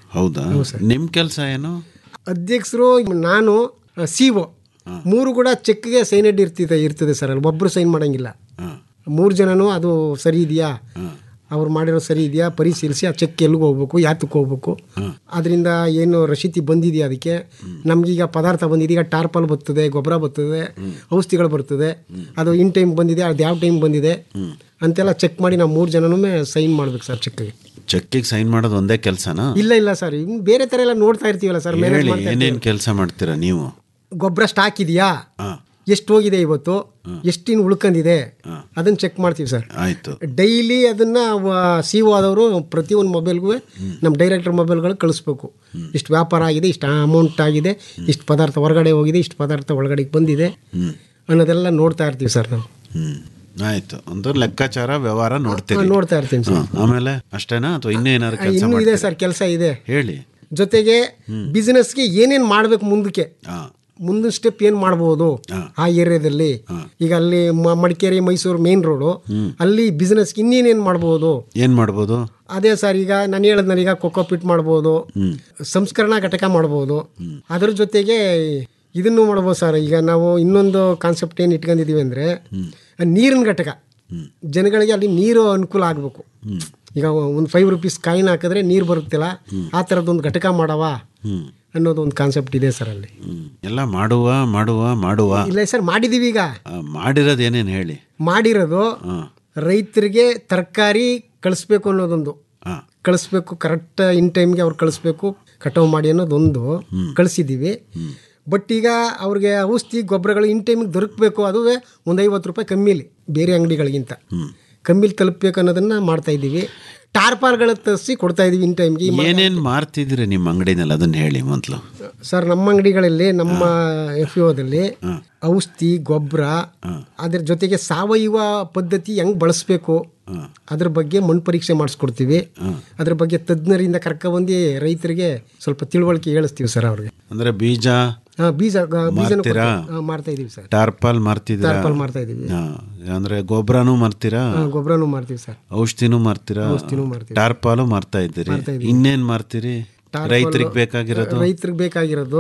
ಹೌದಾ ನಿಮ್ಮ ಕೆಲಸ ಏನು ಅಧ್ಯಕ್ಷರು ನಾನು ಸಿ ಒ ಮೂರು ಕೂಡ ಚೆಕ್ಗೆ ಸೈನ್ ಹೆಡ್ ಇರ್ತಿದೆ ಇರ್ತದೆ ಸರ್ ಅಲ್ಲಿ ಒಬ್ಬರು ಸೈನ್ ಮಾಡಂಗಿಲ್ಲ ಮೂರು ಜನನೂ ಅದು ಸರಿ ಇದೆಯಾ ಅವ್ರು ಮಾಡಿರೋ ಸರಿ ಇದೆಯಾ ಪರಿಶೀಲಿಸಿ ಆ ಚೆಕ್ ಎಲ್ಲಿಗೆ ಹೋಗ್ಬೇಕು ಯಾತಕ್ಕೆ ಹೋಗ್ಬೇಕು ಅದರಿಂದ ಏನು ರಶೀತಿ ಬಂದಿದೆಯಾ ಅದಕ್ಕೆ ನಮಗೀಗ ಪದಾರ್ಥ ಬಂದಿದೆ ಈಗ ಟಾರ್ಪಲ್ ಬರ್ತದೆ ಗೊಬ್ಬರ ಬರ್ತದೆ ಔಷಧಿಗಳು ಬರ್ತದೆ ಅದು ಇನ್ ಟೈಮ್ ಬಂದಿದೆ ಅದು ಯಾವ ಟೈಮ್ ಬಂದಿದೆ ಅಂತೆಲ್ಲ ಚೆಕ್ ಮಾಡಿ ನಾವು ಮೂರು ಜನನೂ ಸೈನ್ ಮಾಡ್ಬೇಕು ಸರ್ ಚೆಕ್ಗೆ ಚೆಕ್ಕಿಗೆ ಸೈನ್ ಮಾಡೋದು ಒಂದೇ ಕೆಲಸನಾ ಇಲ್ಲ ಇಲ್ಲ ಸರ್ ಇನ್ನು ಬೇರೆ ಥರ ಎಲ್ಲ ನೋಡ್ತಾ ಇರ್ತೀವಲ್ಲ ಸರ್ ಮ್ಯಾನೇಜ್ ಹೇಳಿ ಮಾಡ್ತಾ ಏನೇನು ಕೆಲಸ ಮಾಡ್ತೀರಾ ನೀವು ಗೊಬ್ಬರ ಸ್ಟಾಕ್ ಇದೆಯಾ ಎಷ್ಟು ಹೋಗಿದೆ ಇವತ್ತು ಎಷ್ಟಿನ್ ಉಳ್ಕೊಂಡಿದೆ ಅದನ್ನ ಚೆಕ್ ಮಾಡ್ತೀವಿ ಸರ್ ಆಯ್ತು ಡೈಲಿ ಅದನ್ನ ಸಿ ಒ ಆದವರು ಪ್ರತಿಯೊಂದು ಮೊಬೈಲ್ಗೂ ನಮ್ಮ ಡೈರೆಕ್ಟರ್ ಮೊಬೈಲ್ಗಳು ಕಳಿಸ್ಬೇಕು ಇಷ್ಟು ವ್ಯಾಪಾರ ಆಗಿದೆ ಇಷ್ಟು ಅಮೌಂಟ್ ಆಗಿದೆ ಇಷ್ಟು ಪದಾರ್ಥ ಹೊರಗಡೆ ಹೋಗಿದೆ ಇಷ್ಟು ಪದಾರ್ಥ ಒಳಗಡೆ ಬಂದಿದೆ ಅನ್ನೋದೆಲ್ಲ ನೋಡ್ತಾ ಇರ್ತೀವಿ ಸರ್ ನಾವು ಹ್ಮ್ ಆಯ್ತು ಒಂದು ಲೆಕ್ಕಾಚಾರ ವ್ಯವಹಾರ ನೋಡ್ತೀರಿ ಹಾ, ನೋಡ್ತಾ ಇರ್ತೀನಿ ಸರ್. ಹಾ, ಆಮೇಲೆ ಅಷ್ಟೇನಾ ಅಥವಾ ಇನ್ನೂ ಏನಾದ್ರು ಕೆಲಸ ಇನ್ನೂ ಇದೆ ಸರ್ ಕೆಲಸ ಇದೆ ಹೇಳಿ ಜೊತೆಗೆ ಬಿಸ್ನೆಸ್ಗೆ ಏನೇನು ಮಾಡಬೇಕು ಮುಂದಕ್ಕೆ ಮುಂದಿನ ಸ್ಟೆಪ್ ಏನು ಮಾಡ್ಬೋದು ಆ ಏರಿಯಾದಲ್ಲಿ ಈಗ ಅಲ್ಲಿ ಮ- ಮಡಿಕೇರಿ ಮೈಸೂರು ಮೇನ್ ರೋಡು ಅಲ್ಲಿ ಬಿಸ್ನೆಸ್ಗೆ ಇನ್ನೇನೇನು ಮಾಡ್ಬೋದು ಏನ್ ಮಾಡ್ಬೋದು ಅದೇ ಸರ್ ಈಗ ನಾನು ಹೇಳಿದ್ನಲ್ಲ ಈಗ ಕೊಕ್ಕೋ ಪಿಟ್ ಮಾಡ್ಬೋದು ಸಂಸ್ಕರಣಾ ಘಟಕ ಮಾಡ್ಬೋದು ಅದ್ರ ಜೊತೆಗೆ ಇದನ್ನು ಮಾಡ್ಬೋದು ಸರ್ ಈಗ ನಾವು ಇನ್ನೊಂದು ಕಾನ್ಸೆಪ್ಟ್ ಏನು ಇಟ್ಕೊಂಡಿದೀವಿ ಅಂದರೆ ನೀರಿನ ಘಟಕ ಜನಗಳಿಗೆ ಅಲ್ಲಿ ನೀರು ಅನುಕೂಲ ಆಗಬೇಕು ಈಗ ಒಂದು ಫೈವ್ ರುಪೀಸ್ ಕಾಯಿನ್ ಹಾಕಿದ್ರೆ ನೀರು ಬರುತ್ತಲ್ಲ ಆ ಥರದ್ದೊಂದು ಘಟಕ ಮಾಡವ ಅನ್ನೋದು ಒಂದು ಕಾನ್ಸೆಪ್ಟ್ ಇದೆ ಸರ್ ಅಲ್ಲಿ ಎಲ್ಲ ಮಾಡುವ ಮಾಡುವ ಮಾಡುವ ಇಲ್ಲ ಸರ್ ಮಾಡಿದೀವಿ ಈಗ ಆ, ಮಾಡಿರೋದು ಏನೇನು ಹೇಳಿ ಮಾಡಿರೋದು ಹಾ. ರೈತರಿಗೆ ತರಕಾರಿ ಕಳಿಸ್ಬೇಕು ಅನ್ನೋದೊಂದು ಕಳಿಸ್ಬೇಕು ಕರೆಕ್ಟ್ ಇನ್ ಟೈಮ್ಗೆ ಅವ್ರು ಕಳಿಸ್ಬೇಕು ಕಟಾವು ಮಾಡಿ ಅನ್ನೋದೊಂದು ಕಳಿಸಿದ್ದೀವಿ ಬಟ್ ಈಗ ಅವ್ರಿಗೆ ಔಷಧಿ ಗೊಬ್ಬರಗಳು ಇನ್ ಟೈಮಿಗೆ ದೊರಕಬೇಕು ಅದುವೇ ಒಂದು ಐವತ್ತು ರೂಪಾಯಿ ಕಮ್ಮಿಲಿ ಬೇರೆ ಅಂಗಡಿಗಳಿಗಿಂತ ಕಮ್ಮಿಲಿ ತಲುಪಬೇಕು ಅನ್ನೋದನ್ನ ಮಾಡ್ತಾ ಇದ್ದೀವಿ ಟಾರ್ಪಾಲ್ಗಳ ತರಿಸಿ ಕೊಡ್ತಾ ಇದೀವಿ ಇನ್ ಟೈಮ್ಗೆ ಏನೇನ್ ಮಾರ್ತಿದ್ರಿ ನಿಮ್ಮ ಅಂಗಡಿನಲ್ಲಿ ಅದನ್ನ ಹೇಳಿ ಮೊದಲು ಸರ್ ನಮ್ಮ ಅಂಗಡಿಗಳಲ್ಲಿ ನಮ್ಮ ಎಫ್ ದಲ್ಲಿ ಔಷಧಿ ಗೊಬ್ಬರ ಅದ್ರ ಜೊತೆಗೆ ಸಾವಯವ ಪದ್ಧತಿ ಹೆಂಗ್ ಬಳಸಬೇಕು ಅದ್ರ ಬಗ್ಗೆ ಮಣ್ಣು ಪರೀಕ್ಷೆ ಮಾಡಿಸ್ಕೊಡ್ತೀವಿ ಅದ್ರ ಬಗ್ಗೆ ತಜ್ಞರಿಂದ ಕರ್ಕೊಬಂದು ರೈತರಿಗೆ ಸ್ವಲ್ಪ ತಿಳುವಳಿಕೆ ಹೇಳಿಸ್ತೀವಿ ಸರ್ ಅವ್ರಿಗೆ ಅಂದ್ರೆ ಬೀಜ ಹಾ, ಬೀಜ ಗ- ಬೀಜನೂ ಮಾರ್ತೀರಾ? ಕೊಡ್ತೀವಿ. ಹಾ, ಮಾಡ್ತಾ ಇದೀವಿ ಸರ್ ಟಾರ್ಪಾಲ್ ಮಾರ್ತಿದ್ದೀರಾ ಟಾರ್ಪಾಲ್ ಮಾರ್ತಾ ಇದೀವಿ. ಹಾ, ಅಂದ್ರೆ ಗೊಬ್ಬರನೂ ಮಾರ್ತೀರಾ ಹಾ, ಗೊಬ್ಬರನೂ ಮಾರ್ತೀವಿ ಸರ್ ಔಷಧಿನೂ ಮಾರ್ತೀರಾ ಔಷಧಿನೂ ಮಾರ್ತೀವಿ. ಟಾರ್ಪಾಲು ಮಾರ್ತಾ ಇದ್ದೀರಿ ಮಾರ್ತಾ ಇದ್ದೀವಿ. ಇನ್ನೇನ್ ಮಾರ್ತೀರಿ ಟಾರ್ಪಾಲ್ ರೈತರಿಗೆ ಬೇಕಾಗಿರೋದು ರೈತರಿಗೆ ಬೇಕಾಗಿರೋದು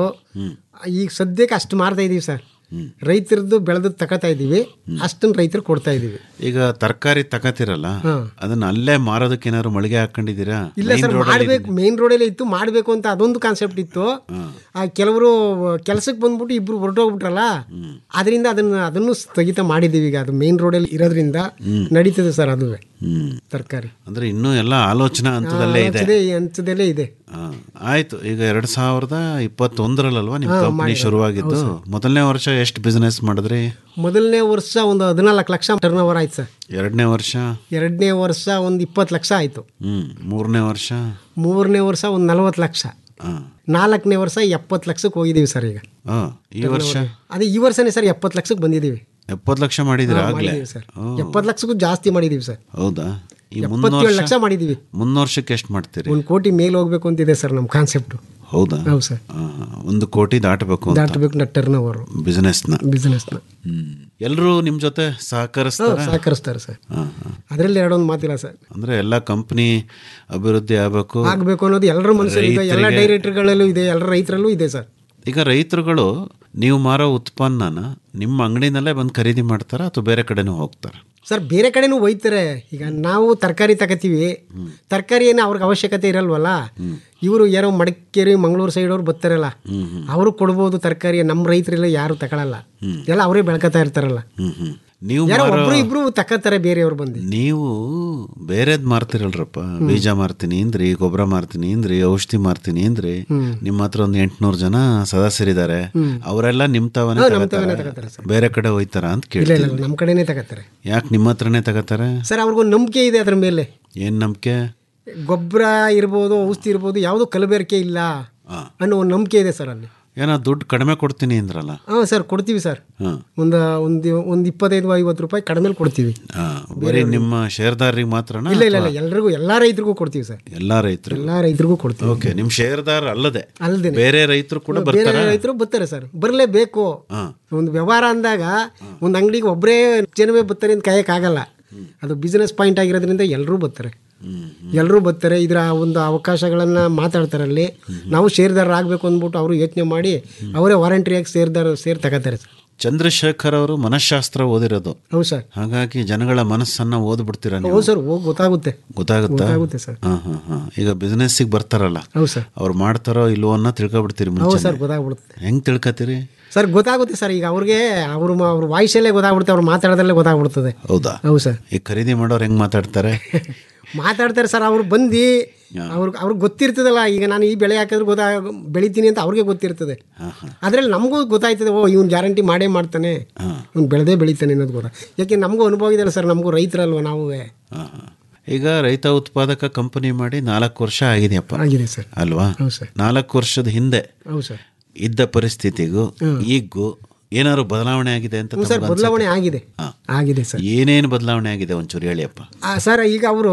ಈಗ ಸದ್ಯಕ್ಕೆ ಅಷ್ಟು ಮಾರ್ತಾ ಇದೀವಿ ಸರ್ ರೈತರದ್ದು ಬೆಳೆದು ತಗೋತಾ ಇದೀವಿ ಅಷ್ಟನ್ನು ರೈತರು ಕೊಡ್ತಾ ಇದೀವಿ ಈಗ ತರಕಾರಿ ತಗತಿರಲ್ಲ ಹಾ. ಅದನ್ನ ಅಲ್ಲೇ ಮಾರೋದಕ್ಕೆ ಏನಾದ್ರು ಮಳಿಗೆ ಹಾಕೊಂಡಿದ್ದೀರಾ ಇಲ್ಲ Main ಸರ್ road ಅಲ್ಲಿ ಮಾಡ್ಬೇಕು ಮೇನ್ ರೋಡಲ್ಲೇ ಇತ್ತು ಮಾಡಬೇಕು ಅಂತ ಅದೊಂದು ಕಾನ್ಸೆಪ್ಟ್ ಇತ್ತು ಆ ಕೆಲವರು ಕೆಲಸಕ್ಕೆ ಬಂದ್ಬಿಟ್ಟು ಇಬ್ರು ಹೊರಟೋಗ್ಬಿಟ್ರಲ್ಲ ಅದರಿಂದ ಅದನ್ನ ಅದನ್ನು ಸ್ಥಗಿತ ಮಾಡಿದೀವಿ ಈಗ ಅದು ಮೇನ್ ರೋಡಲ್ಲಿ ಇರೋದ್ರಿಂದ ನಡೀತದೆ ಸರ್ ಅದುವೇ ಹ್ಮ್ ತರಕಾರಿ ಅಂದ್ರೆ ಇನ್ನೂ ಎಲ್ಲ ಆಲೋಚನಾ ಹಂತದಲ್ಲೇ ಇದೆ ಹಂತದಲ್ಲೇ ಇದೆ ಹಾ, ಆಯ್ತು ಈಗ ಎರಡ್ ಸಾವಿರದ ಇಪ್ಪತ್ತೊಂದರಲ್ಲಲ್ವಾ ನಿಮ್ ಹಾ, ಕಂಪನಿ ಮಾಡಿರೋದು. ಶುರುವಾಗಿದ್ದು ಮೊದಲನೇ ವರ್ಷ ಎಷ್ಟು ಬಿಸ್ನೆಸ್ ಮಾಡಿದ್ರಿ ಮೊದಲನೇ ವರ್ಷ ಒಂದು ಹದಿನಾಲ್ಕು ಲಕ್ಷ ಟರ್ನ್ ಓವರ್ ಆಯ್ತು ಸರ್ ಎರಡನೇ ವರ್ಷ ಎರಡನೇ ವರ್ಷ ಒಂದು ಇಪ್ಪತ್ತು ಲಕ್ಷ ಆಯಿತು ಹ್ಮ್ ಮೂರನೇ ವರ್ಷ ಮೂರನೇ ವರ್ಷ ಒಂದು ನಲವತ್ತು ಲಕ್ಷ ಹಾ. ನಾಲ್ಕನೇ ವರ್ಷ ಎಪ್ಪತ್ತು ಲಕ್ಷಕ್ಕೆ ಹೋಗಿದ್ದೀವಿ ಸರ್ ಈಗ ಹಾ, ಈ ವರ್ಷ ಅದೇ ಈ ವರ್ಷನೇ ಸರ್ ಎಪ್ಪತ್ತು ಲಕ್ಷಕ್ಕೆ ಬಂದಿದ್ದೀವಿ ಎಪ್ಪತ್ತು ಲಕ್ಷ ಮಾಡಿದಿರ ಹಾ, ಆಗ್ಲೇ ಮಾಡಿದ್ದೀವಿ ಸರ್ ಎಪ್ಪತ್ತು ಲಕ್ಷಕ್ಕೂ ಜಾಸ್ತಿ ಮಾಡಿದ್ದೀವಿ ಸರ್ ಹೌದಾ ಈ ಎಪ್ಪತ್ತೇಳು ಮುನ್ನೂರು ಲಕ್ಷ ಮಾಡಿದ್ದೀವಿ ಮುನ್ನೂರು ವರ್ಷಕ್ಕೆ ಎಷ್ಟು ಮಾಡ್ತೀರಿ ಒಂದು ಕೋಟಿ ಮೇಲೆ ಹೋಗ್ಬೇಕು ಅಂತಿದೆ ಸರ್ ನಮ್ಮ ಕಾನ್ಸೆಪ್ಟು ಹೌದಾ ಹೌದು ಸರ್ ಆ, ಒಂದು ಕೋಟಿ ದಾಟಬೇಕು ಅಂತ ದಾಟಬೇಕು ನ ಟರ್ನ್ ಓವರು ಬಿಸ್ನೆಸ್ನ ಬಿಸ್ನೆಸ್ನ ಎಲ್ಲರೂ ನಿಮ್ಮ ಜೊತೆ ಸಹಕರಿಸ್ತಾರೆ ಸಹಕರಿಸ್ತಾರೆ ಸರ್ ಅದರಲ್ಲಿ ಎರಡೊಂದು ಮಾತಿಲ್ಲ ಸರ್ ಅಂದ್ರೆ ಎಲ್ಲ ಕಂಪ್ನಿ ಅಭಿವೃದ್ಧಿ ಆಗಬೇಕು ಆಗಬೇಕು ಅನ್ನೋದು ಎಲ್ಲರ ಮನಸ್ಸಲ್ಲಿ ಇದೆ ಎಲ್ಲ ಡೈರೆಕ್ಟರ್ಗಳಲ್ಲೂ ಇದೆ ಎಲ್ಲ ರೈತರಲ್ಲೂ ಇದೆ ಸರ್ ಈಗ ರೈತರುಗಳು ನೀವು ಮಾರೋ ಉತ್ಪನ್ನನ ನಿಮ್ಮ ಅಂಗಡಿನಲ್ಲೇ ಬಂದು ಖರೀದಿ ಮಾಡ್ತಾರ ಅಥವಾ ಬೇರೆ ಕಡೆನೂ ಹೋಗ್ತಾರ ಸರ್ ಬೇರೆ ಕಡೆನೂ ಒಯ್ತಾರೆ ಈಗ ನಾವು ತರಕಾರಿ ತಗೋತೀವಿ ತರಕಾರಿ ಏನು ಅವ್ರಿಗೆ ಅವಶ್ಯಕತೆ ಇರಲ್ವಲ್ಲ ಇವರು ಯಾರೋ ಮಡಿಕೇರಿ ಮಂಗಳೂರು ಸೈಡ್ ಅವ್ರು ಬರ್ತಾರಲ್ಲ ಅವರು ಕೊಡ್ಬೋದು ತರಕಾರಿ ನಮ್ಮ ರೈತರೆಲ್ಲ ಯಾರು ತಗೊಳಲ್ಲ ಎಲ್ಲ ಅವರೇ ಬೆಳ್ಕೊತಾ ಇರ್ತಾರಲ್ಲ ಹ್ಮ್ ಹ್ಮ್ ನೀವು ಯಾರೋ ಮಾರೋ ಒಬ್ರು ಇಬ್ರು ತಕ್ಕತ್ತಾರೆ ಬೇರೆಯವ್ರು ಬಂದು ನೀವು ಬೇರೆದ್ ಮಾರ್ತಿರಲ್ರಪ್ಪ ಬೀಜ ಮಾರ್ತೀನಿ ಅಂದ್ರಿ ಗೊಬ್ಬರ ಮಾರ್ತೀನಿ ಅಂದ್ರಿ ಔಷಧಿ ಮಾರ್ತೀನಿ ಅಂದ್ರಿ ನಿಮ್ಮ ಹತ್ರ ಒಂದು ಎಂಟ್ನೂರು ಜನ ಸದಸ್ಯರಿದ್ದಾರೆ ಅವರೆಲ್ಲ ನಿಮ್ ತಾವನೇ ಹಾ, ನಮ್ ತಗೋತಾರ ತಾವನೇ ತಗೋತಾರೆ ಬೇರೆ ಕಡೆ ಹೋಯ್ತಾರ ಅಂತ ಇಲ್ಲ ಇಲ್ಲ ಕೇಳ್ತೀನಿ ನಮ್ಮ ಕಡೆನೇ ತಗೋತಾರೆ ಯಾಕೆ ನಿಮ್ಮ ಹತ್ರನೇ ತಗೋತಾರೆ ಸರ್ ಅವ್ರಿಗೊಂದು ನಂಬಿಕೆ ಇದೆ ಅದ್ರ ಮೇಲೆ ಏನ್ ನಂಬಿಕೆ ಗೊಬ್ಬರ ಇರ್ಬೋದು ಔಷಧಿ ಇರ್ಬೋದು ಯಾವುದೂ ಕಲಬೆರಕೆ ಇಲ್ಲ ಅನ್ನೋ ಒಂದು ನಂಬಿಕೆ ಇದೆ ಸರ್ ಅಲ್ಲಿ ಏನೋ ದುಡ್ಡು ಕಡಿಮೆ ಕೊಡ್ತೀನಿ ಅಂದ್ರಲ್ಲ ಹಾಂ ಸರ್ ಕೊಡ್ತೀವಿ ಸರ್ ಹಾ ಒಂದು ಒಂದು ಒಂದು ಇಪ್ಪತ್ತೈದು ಐವತ್ತು ರೂಪಾಯಿ ಕಡಿಮೆ ಕೊಡ್ತೀವಿ ಹಾ, ಬರೀ ನಿಮ್ಮ ಶೇರ್ದಾರಿಗೆ ಮಾತ್ರನಾ ಇಲ್ಲ ಇಲ್ಲ ಇಲ್ಲ ಎಲ್ರಿಗೂ ಎಲ್ಲಾ ರೈತರಿಗೂ ಕೊಡ್ತೀವಿ ಸರ್ ಎಲ್ಲಾ ರೈತರು ಎಲ್ಲಾ ರೈತರಿಗೂ ಕೊಡ್ತೀವಿ ಓಕೆ ನಿಮ್ ಶೇರ್ದಾರ್ ಅಲ್ಲದೆ ಅಲ್ದೇನೆ. ಬೇರೆ ರೈತರು ಕೂಡ ಬೇರೆ ಬರ್ತಾರ ರೈತರು ಬರ್ತಾರೆ ಸರ್ ಬರಲೇಬೇಕು ಹಾ. ಒಂದು ವ್ಯವಹಾರ ಅಂದಾಗ ಒಂದು ಅಂಗಡಿಗೆ ಒಬ್ಬರೇ ಜನವೇ ಬರ್ತಾರೆ ಅಂತ ಕಾಯಕ್ಕಾಗಲ್ಲ ಅದು ಬಿಸ್ನೆಸ್ ಪಾಯಿಂಟ್ ಆಗಿರೋದ್ರಿಂದ ಎಲ್ಲರೂ ಬರ್ತಾರೆ ಎಲ್ಲರೂ ಬರ್ತಾರೆ ಇದರ ಒಂದು ಅವಕಾಶಗಳನ್ನು ಮಾತಾಡ್ತಾರೆ ಅಲ್ಲಿ ನಾವು ಷೇರ್ದಾರ ಆಗಬೇಕು ಅಂದ್ಬಿಟ್ಟು ಅವರು ಯೋಚನೆ ಮಾಡಿ ಅವರೇ ವಾರಂಟ್ರಿಯಾಗಿ ಸೇರ್ದಾರ ಸೇರ್ ತಗೋತಾರೆ ಸರ್ ಚಂದ್ರಶೇಖರ್ ಅವರು ಮನಃಶಾಸ್ತ್ರ ಓದಿರೋದು ಹೌದು ಸರ್ ಹಾಗಾಗಿ ಜನಗಳ ಮನಸ್ಸನ್ನ ಓದ್ಬಿಡ್ತೀರಾ ನೀವು ಹೌದು ಸರ್ ಹೋಗಿ ಗೊತ್ತಾಗುತ್ತೆ ಗೊತ್ತಾಗುತ್ತಾ ಗೊತ್ತಾಗುತ್ತೆ ಸರ್ ಹಾ ಹಾ ಹಾ ಈಗ ಬಿಸ್ನೆಸ್ಸಿಗೆ ಬರ್ತಾರಲ್ಲ ಹೌದು ಸರ್ ಅವ್ರು ಮಾಡ್ತಾರೋ ಇಲ್ವೋ ಅನ್ನೋ ತಿಳ್ಕೊಬಿಡ್ತೀರಿ ಹೌದು ಮುಂಚೆ ಸರ್ ಗೊತ್ತಾಗ್ಬಿಡುತ್ತೆ ಹೆಂಗ್ ತಿಳ್ಕೊತೀರಿ ಸರ್ ಗೊತ್ತಾಗುತ್ತೆ ಸರ್ ಈಗ ಅವ್ರಿಗೆ ಅವ್ರ ಮ- ಅವ್ರ ವಾಯ್ಸಲ್ಲೇ ಗೊತ್ತಾಗ್ಬಿಡುತ್ತೆ ಅವ್ರು ಮಾತಾಡೋದ್ರಲ್ಲೇ ಗೊತ್ತಾಗ್ಬಿಡ್ತದೆ ಹೌದಾ ಹೌದು ಸರ್ ಈಗ ಖರೀದಿ ಮಾಡೋರು ಹೆಂಗ್ ಮಾತಾಡ್ತಾರೆ ಮಾತಾಡ್ತಾರೆ ಸರ್ ಅವ್ರು ಬಂದು ಅವ್ರಿಗೆ ಅವ್ರಿಗೆ ಗೊತ್ತಿರ್ತದಲ್ಲ ಈಗ ನಾನು ಈ ಬೆಳೆ ಹಾಕಿದ್ರೆ ಗೊತ್ತಾ ಬೆಳಿತೀನಿ ಅಂತ ಅವ್ರಿಗೆ ಗೊತ್ತಿರ್ತದೆ ಅದ್ರಲ್ಲಿ ನಮಗೂ ಗೊತ್ತಾಯ್ತದೆ ಓ ಇವ್ನು ಗ್ಯಾರಂಟಿ ಮಾಡೇ ಮಾಡ್ತಾನೆ ಇವ್ನು ಬೆಳೆದೇ ಬೆಳಿತಾನೆ ಅನ್ನೋದು ಗೊತ್ತಾ ಯಾಕೆ ನಮಗೂ ಅನುಭವ ಇದೆಯಲ್ಲ ಸರ್ ನಮಗೂ ರೈತರಲ್ವ ನಾವು ಹಾ, ಹಾ. ಈಗ ರೈತ ಉತ್ಪಾದಕ ಕಂಪನಿ ಮಾಡಿ ನಾಲ್ಕು ವರ್ಷ ಆಗಿದೆಯಪ್ಪ ಆಗಿದೆ ಸರ್ ಅಲ್ವಾ ಹೌದು ಸರ್ ನಾಲ್ಕು ವರ್ಷದ ಹಿಂದೆ ಹೌದು ಸರ್ ಇದ್ದ ಪರಿಸ್ಥಿತಿಗೂ ಈಗೂ ಏನಾದ್ರು ಬದಲಾವಣೆ ಆಗಿದೆ ಅಂತ ಹ್ಞೂ ಸರ್ ತಮ್ಗ್ ಬದಲಾವಣೆ ಆಗಿದೆ ಹಾ. ಆಗಿದೆ ಸರ್ ಏನೇನು ಬದಲಾವಣೆ ಆಗಿದೆ ಒಂಚೂರು ಹೇಳಿಯಪ್ಪ ಆ, ಸರ್ ಈಗ ಅವರು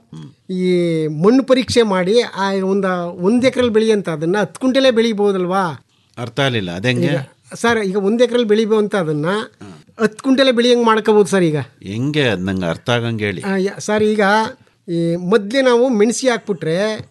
ಈ ಮಣ್ಣು ಪರೀಕ್ಷೆ ಮಾಡಿ ಆ ಒಂದು ಒಂದು ಎಕರೆಲ್ಲಿ ಬೆಳೆಯಂತ ಅದನ್ನ ಹತ್ತು ಕುಂಟೆಲೇ ಬೆಳಿಬೋದಲ್ವಾ ಅರ್ಥ ಆಗಲಿಲ್ಲ ಅದಂಗೆ ಸರ್ ಈಗ ಒಂದು ಎಕರೆಲ್ಲಿ ಬೆಳಿಬೋ ಅಂತ ಅದನ್ನ ಹತ್ತು ಕುಂಟೆಲೆ ಬೆಳೆಯಂಗೆ ಮಾಡ್ಕೋಬೋದು ಸರ್ ಈಗ ಹೆಂಗೆ ಅದ್ ನಂಗೆ ಅರ್ಥ ಆಗಂಗೆ ಹೇಳಿ ಆ, ಯ- ಸರ್ ಈಗ ಈ ಮೊದಲೇ ನಾವು ಮೆಣಸಿ ಹಾಕ್ಬಿಟ್ರೆ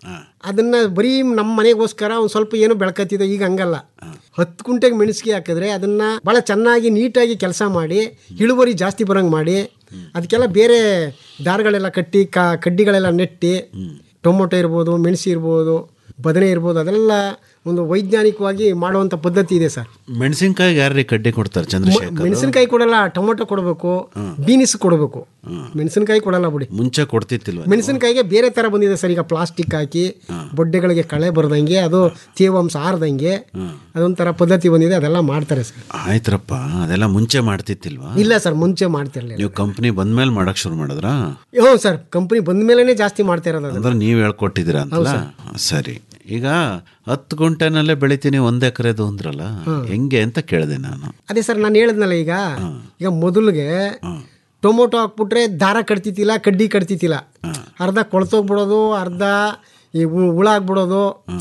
ಅದನ್ನ ಬರೀ ನಮ್ಮ ಮನೆಗೋಸ್ಕರ ಒಂದು ಸ್ವಲ್ಪ ಏನೋ ಬೆಳ್ಕತ್ತಿದೆ ಈಗ ಹಂಗಲ್ಲ ಹತ್ತು ಕುಂಟೆಗೆ ಮೆಣಸಿಗೆ ಹಾಕಿದ್ರೆ ಅದನ್ನ ಭಾಳ ಚೆನ್ನಾಗಿ ನೀಟಾಗಿ ಕೆಲಸ ಮಾಡಿ ಇಳುವರಿ ಜಾಸ್ತಿ ಬರೋಂಗೆ ಮಾಡಿ ಅದಕ್ಕೆಲ್ಲ ಬೇರೆ ದಾರಗಳೆಲ್ಲ ಕಟ್ಟಿ ಕ ಕಡ್ಡಿಗಳೆಲ್ಲ ನೆಟ್ಟಿ ಟೊಮೊಟೊ ಇರ್ಬೋದು ಮೆಣಸಿ ಇರ್ಬೋದು ಬದನೆ ಇರ್ಬೋದು ಅದೆಲ್ಲ ಒಂದು ವೈಜ್ಞಾನಿಕವಾಗಿ ಮಾಡುವಂಥ ಪದ್ಧತಿ ಇದೆ ಸರ್ ಮೆಣಸಿನ್ಕಾಯಿಗೆ ಯಾರ್ರೀ ಕಡ್ಡಿ ಕೊಡ್ತಾರೆ ಚಂದ್ರಶೇಖರ್ ಮೆಣಸಿನಕಾಯಿ ಕೊಡಲ್ಲ ಟೊಮೊಟೊ ಕೊಡಬೇಕು ಬೀನಿಸ್ ಕೊಡಬೇಕು ಮೆಣಸಿನಕಾಯಿ ಕೊಡಲ್ಲ ಬಿಡಿ ಮುಂಚೆ ಕೊಡ್ತಿತ್ತಿಲ್ವ ಮೆಣಸಿನಕಾಯಿಗೆ ಬೇರೆ ಥರ ಬಂದಿದೆ ಸರ್ ಈಗ ಪ್ಲಾಸ್ಟಿಕ್ ಹಾಕಿ ಬೊಡ್ಡೆಗಳಿಗೆ ಕಳೆ ಬರ್ದಂಗೆ ಅದು ತೇವಾಂಶ ಆರ್ದಂಗೆ ಅದೊಂಥರ ಪದ್ಧತಿ ಬಂದಿದೆ ಅದೆಲ್ಲ ಮಾಡ್ತಾರೆ ಸರ್ ಆಯ್ತ್ರಪ್ಪ ಅದೆಲ್ಲ ಮುಂಚೆ ಮಾಡ್ತಿತ್ತಿಲ್ವಾ ಇಲ್ಲ ಸರ್ ಮುಂಚೆ ಮಾಡ್ತಿರ್ಲಿಲ್ಲ ನೀವು ಕಂಪ್ನಿ ಬಂದ್ಮೇಲೆ ಮಾಡಕ್ ಶುರು ಮಾಡಿದ್ರಾ ಹ್ಞೂ ಸರ್ ಕಂಪ್ನಿ ಬಂದ ಮೇಲೇ ಜಾಸ್ತಿ ಮಾಡ್ತಾ ಇರೋದು ಅದು ಅಂದ್ರೆ ನೀವು ಹೇಳ್ಕೊಟ್ಟಿದ್ದೀರಾ ಅಂತಲ್ಲ ಸರಿ ಈಗ ಹತ್ತು ಗುಂಟೆನಲ್ಲೇ ಬೆಳಿತೀನಿ ಒಂದ್ ಎಕರೆದು ಅಂದ್ರಲ್ಲ ಹೆಂಗೆ ಅಂತ ಕೇಳಿದೆ ನಾನು ಅದೇ ಸರ್ ನಾನು ಹೇಳಿದ್ನಲ್ಲ ಈಗ ಈಗ ಮೊದಲಿಗೆ ಟೊಮೊಟೊ ಹಾಕ್ಬಿಟ್ರೆ ದಾರ ಕಟ್ತಿತ್ತಿಲ್ಲ ಕಡ್ಡಿ ಕಟ್ತಿತ್ತಿಲ್ಲ ಅರ್ಧ ಕೊಳ್ತೋಗ್ಬಿಡೋದು ಅರ್ಧ ಈ ಹು- ಹುಳ ಆಗ್ಬಿಡೋದು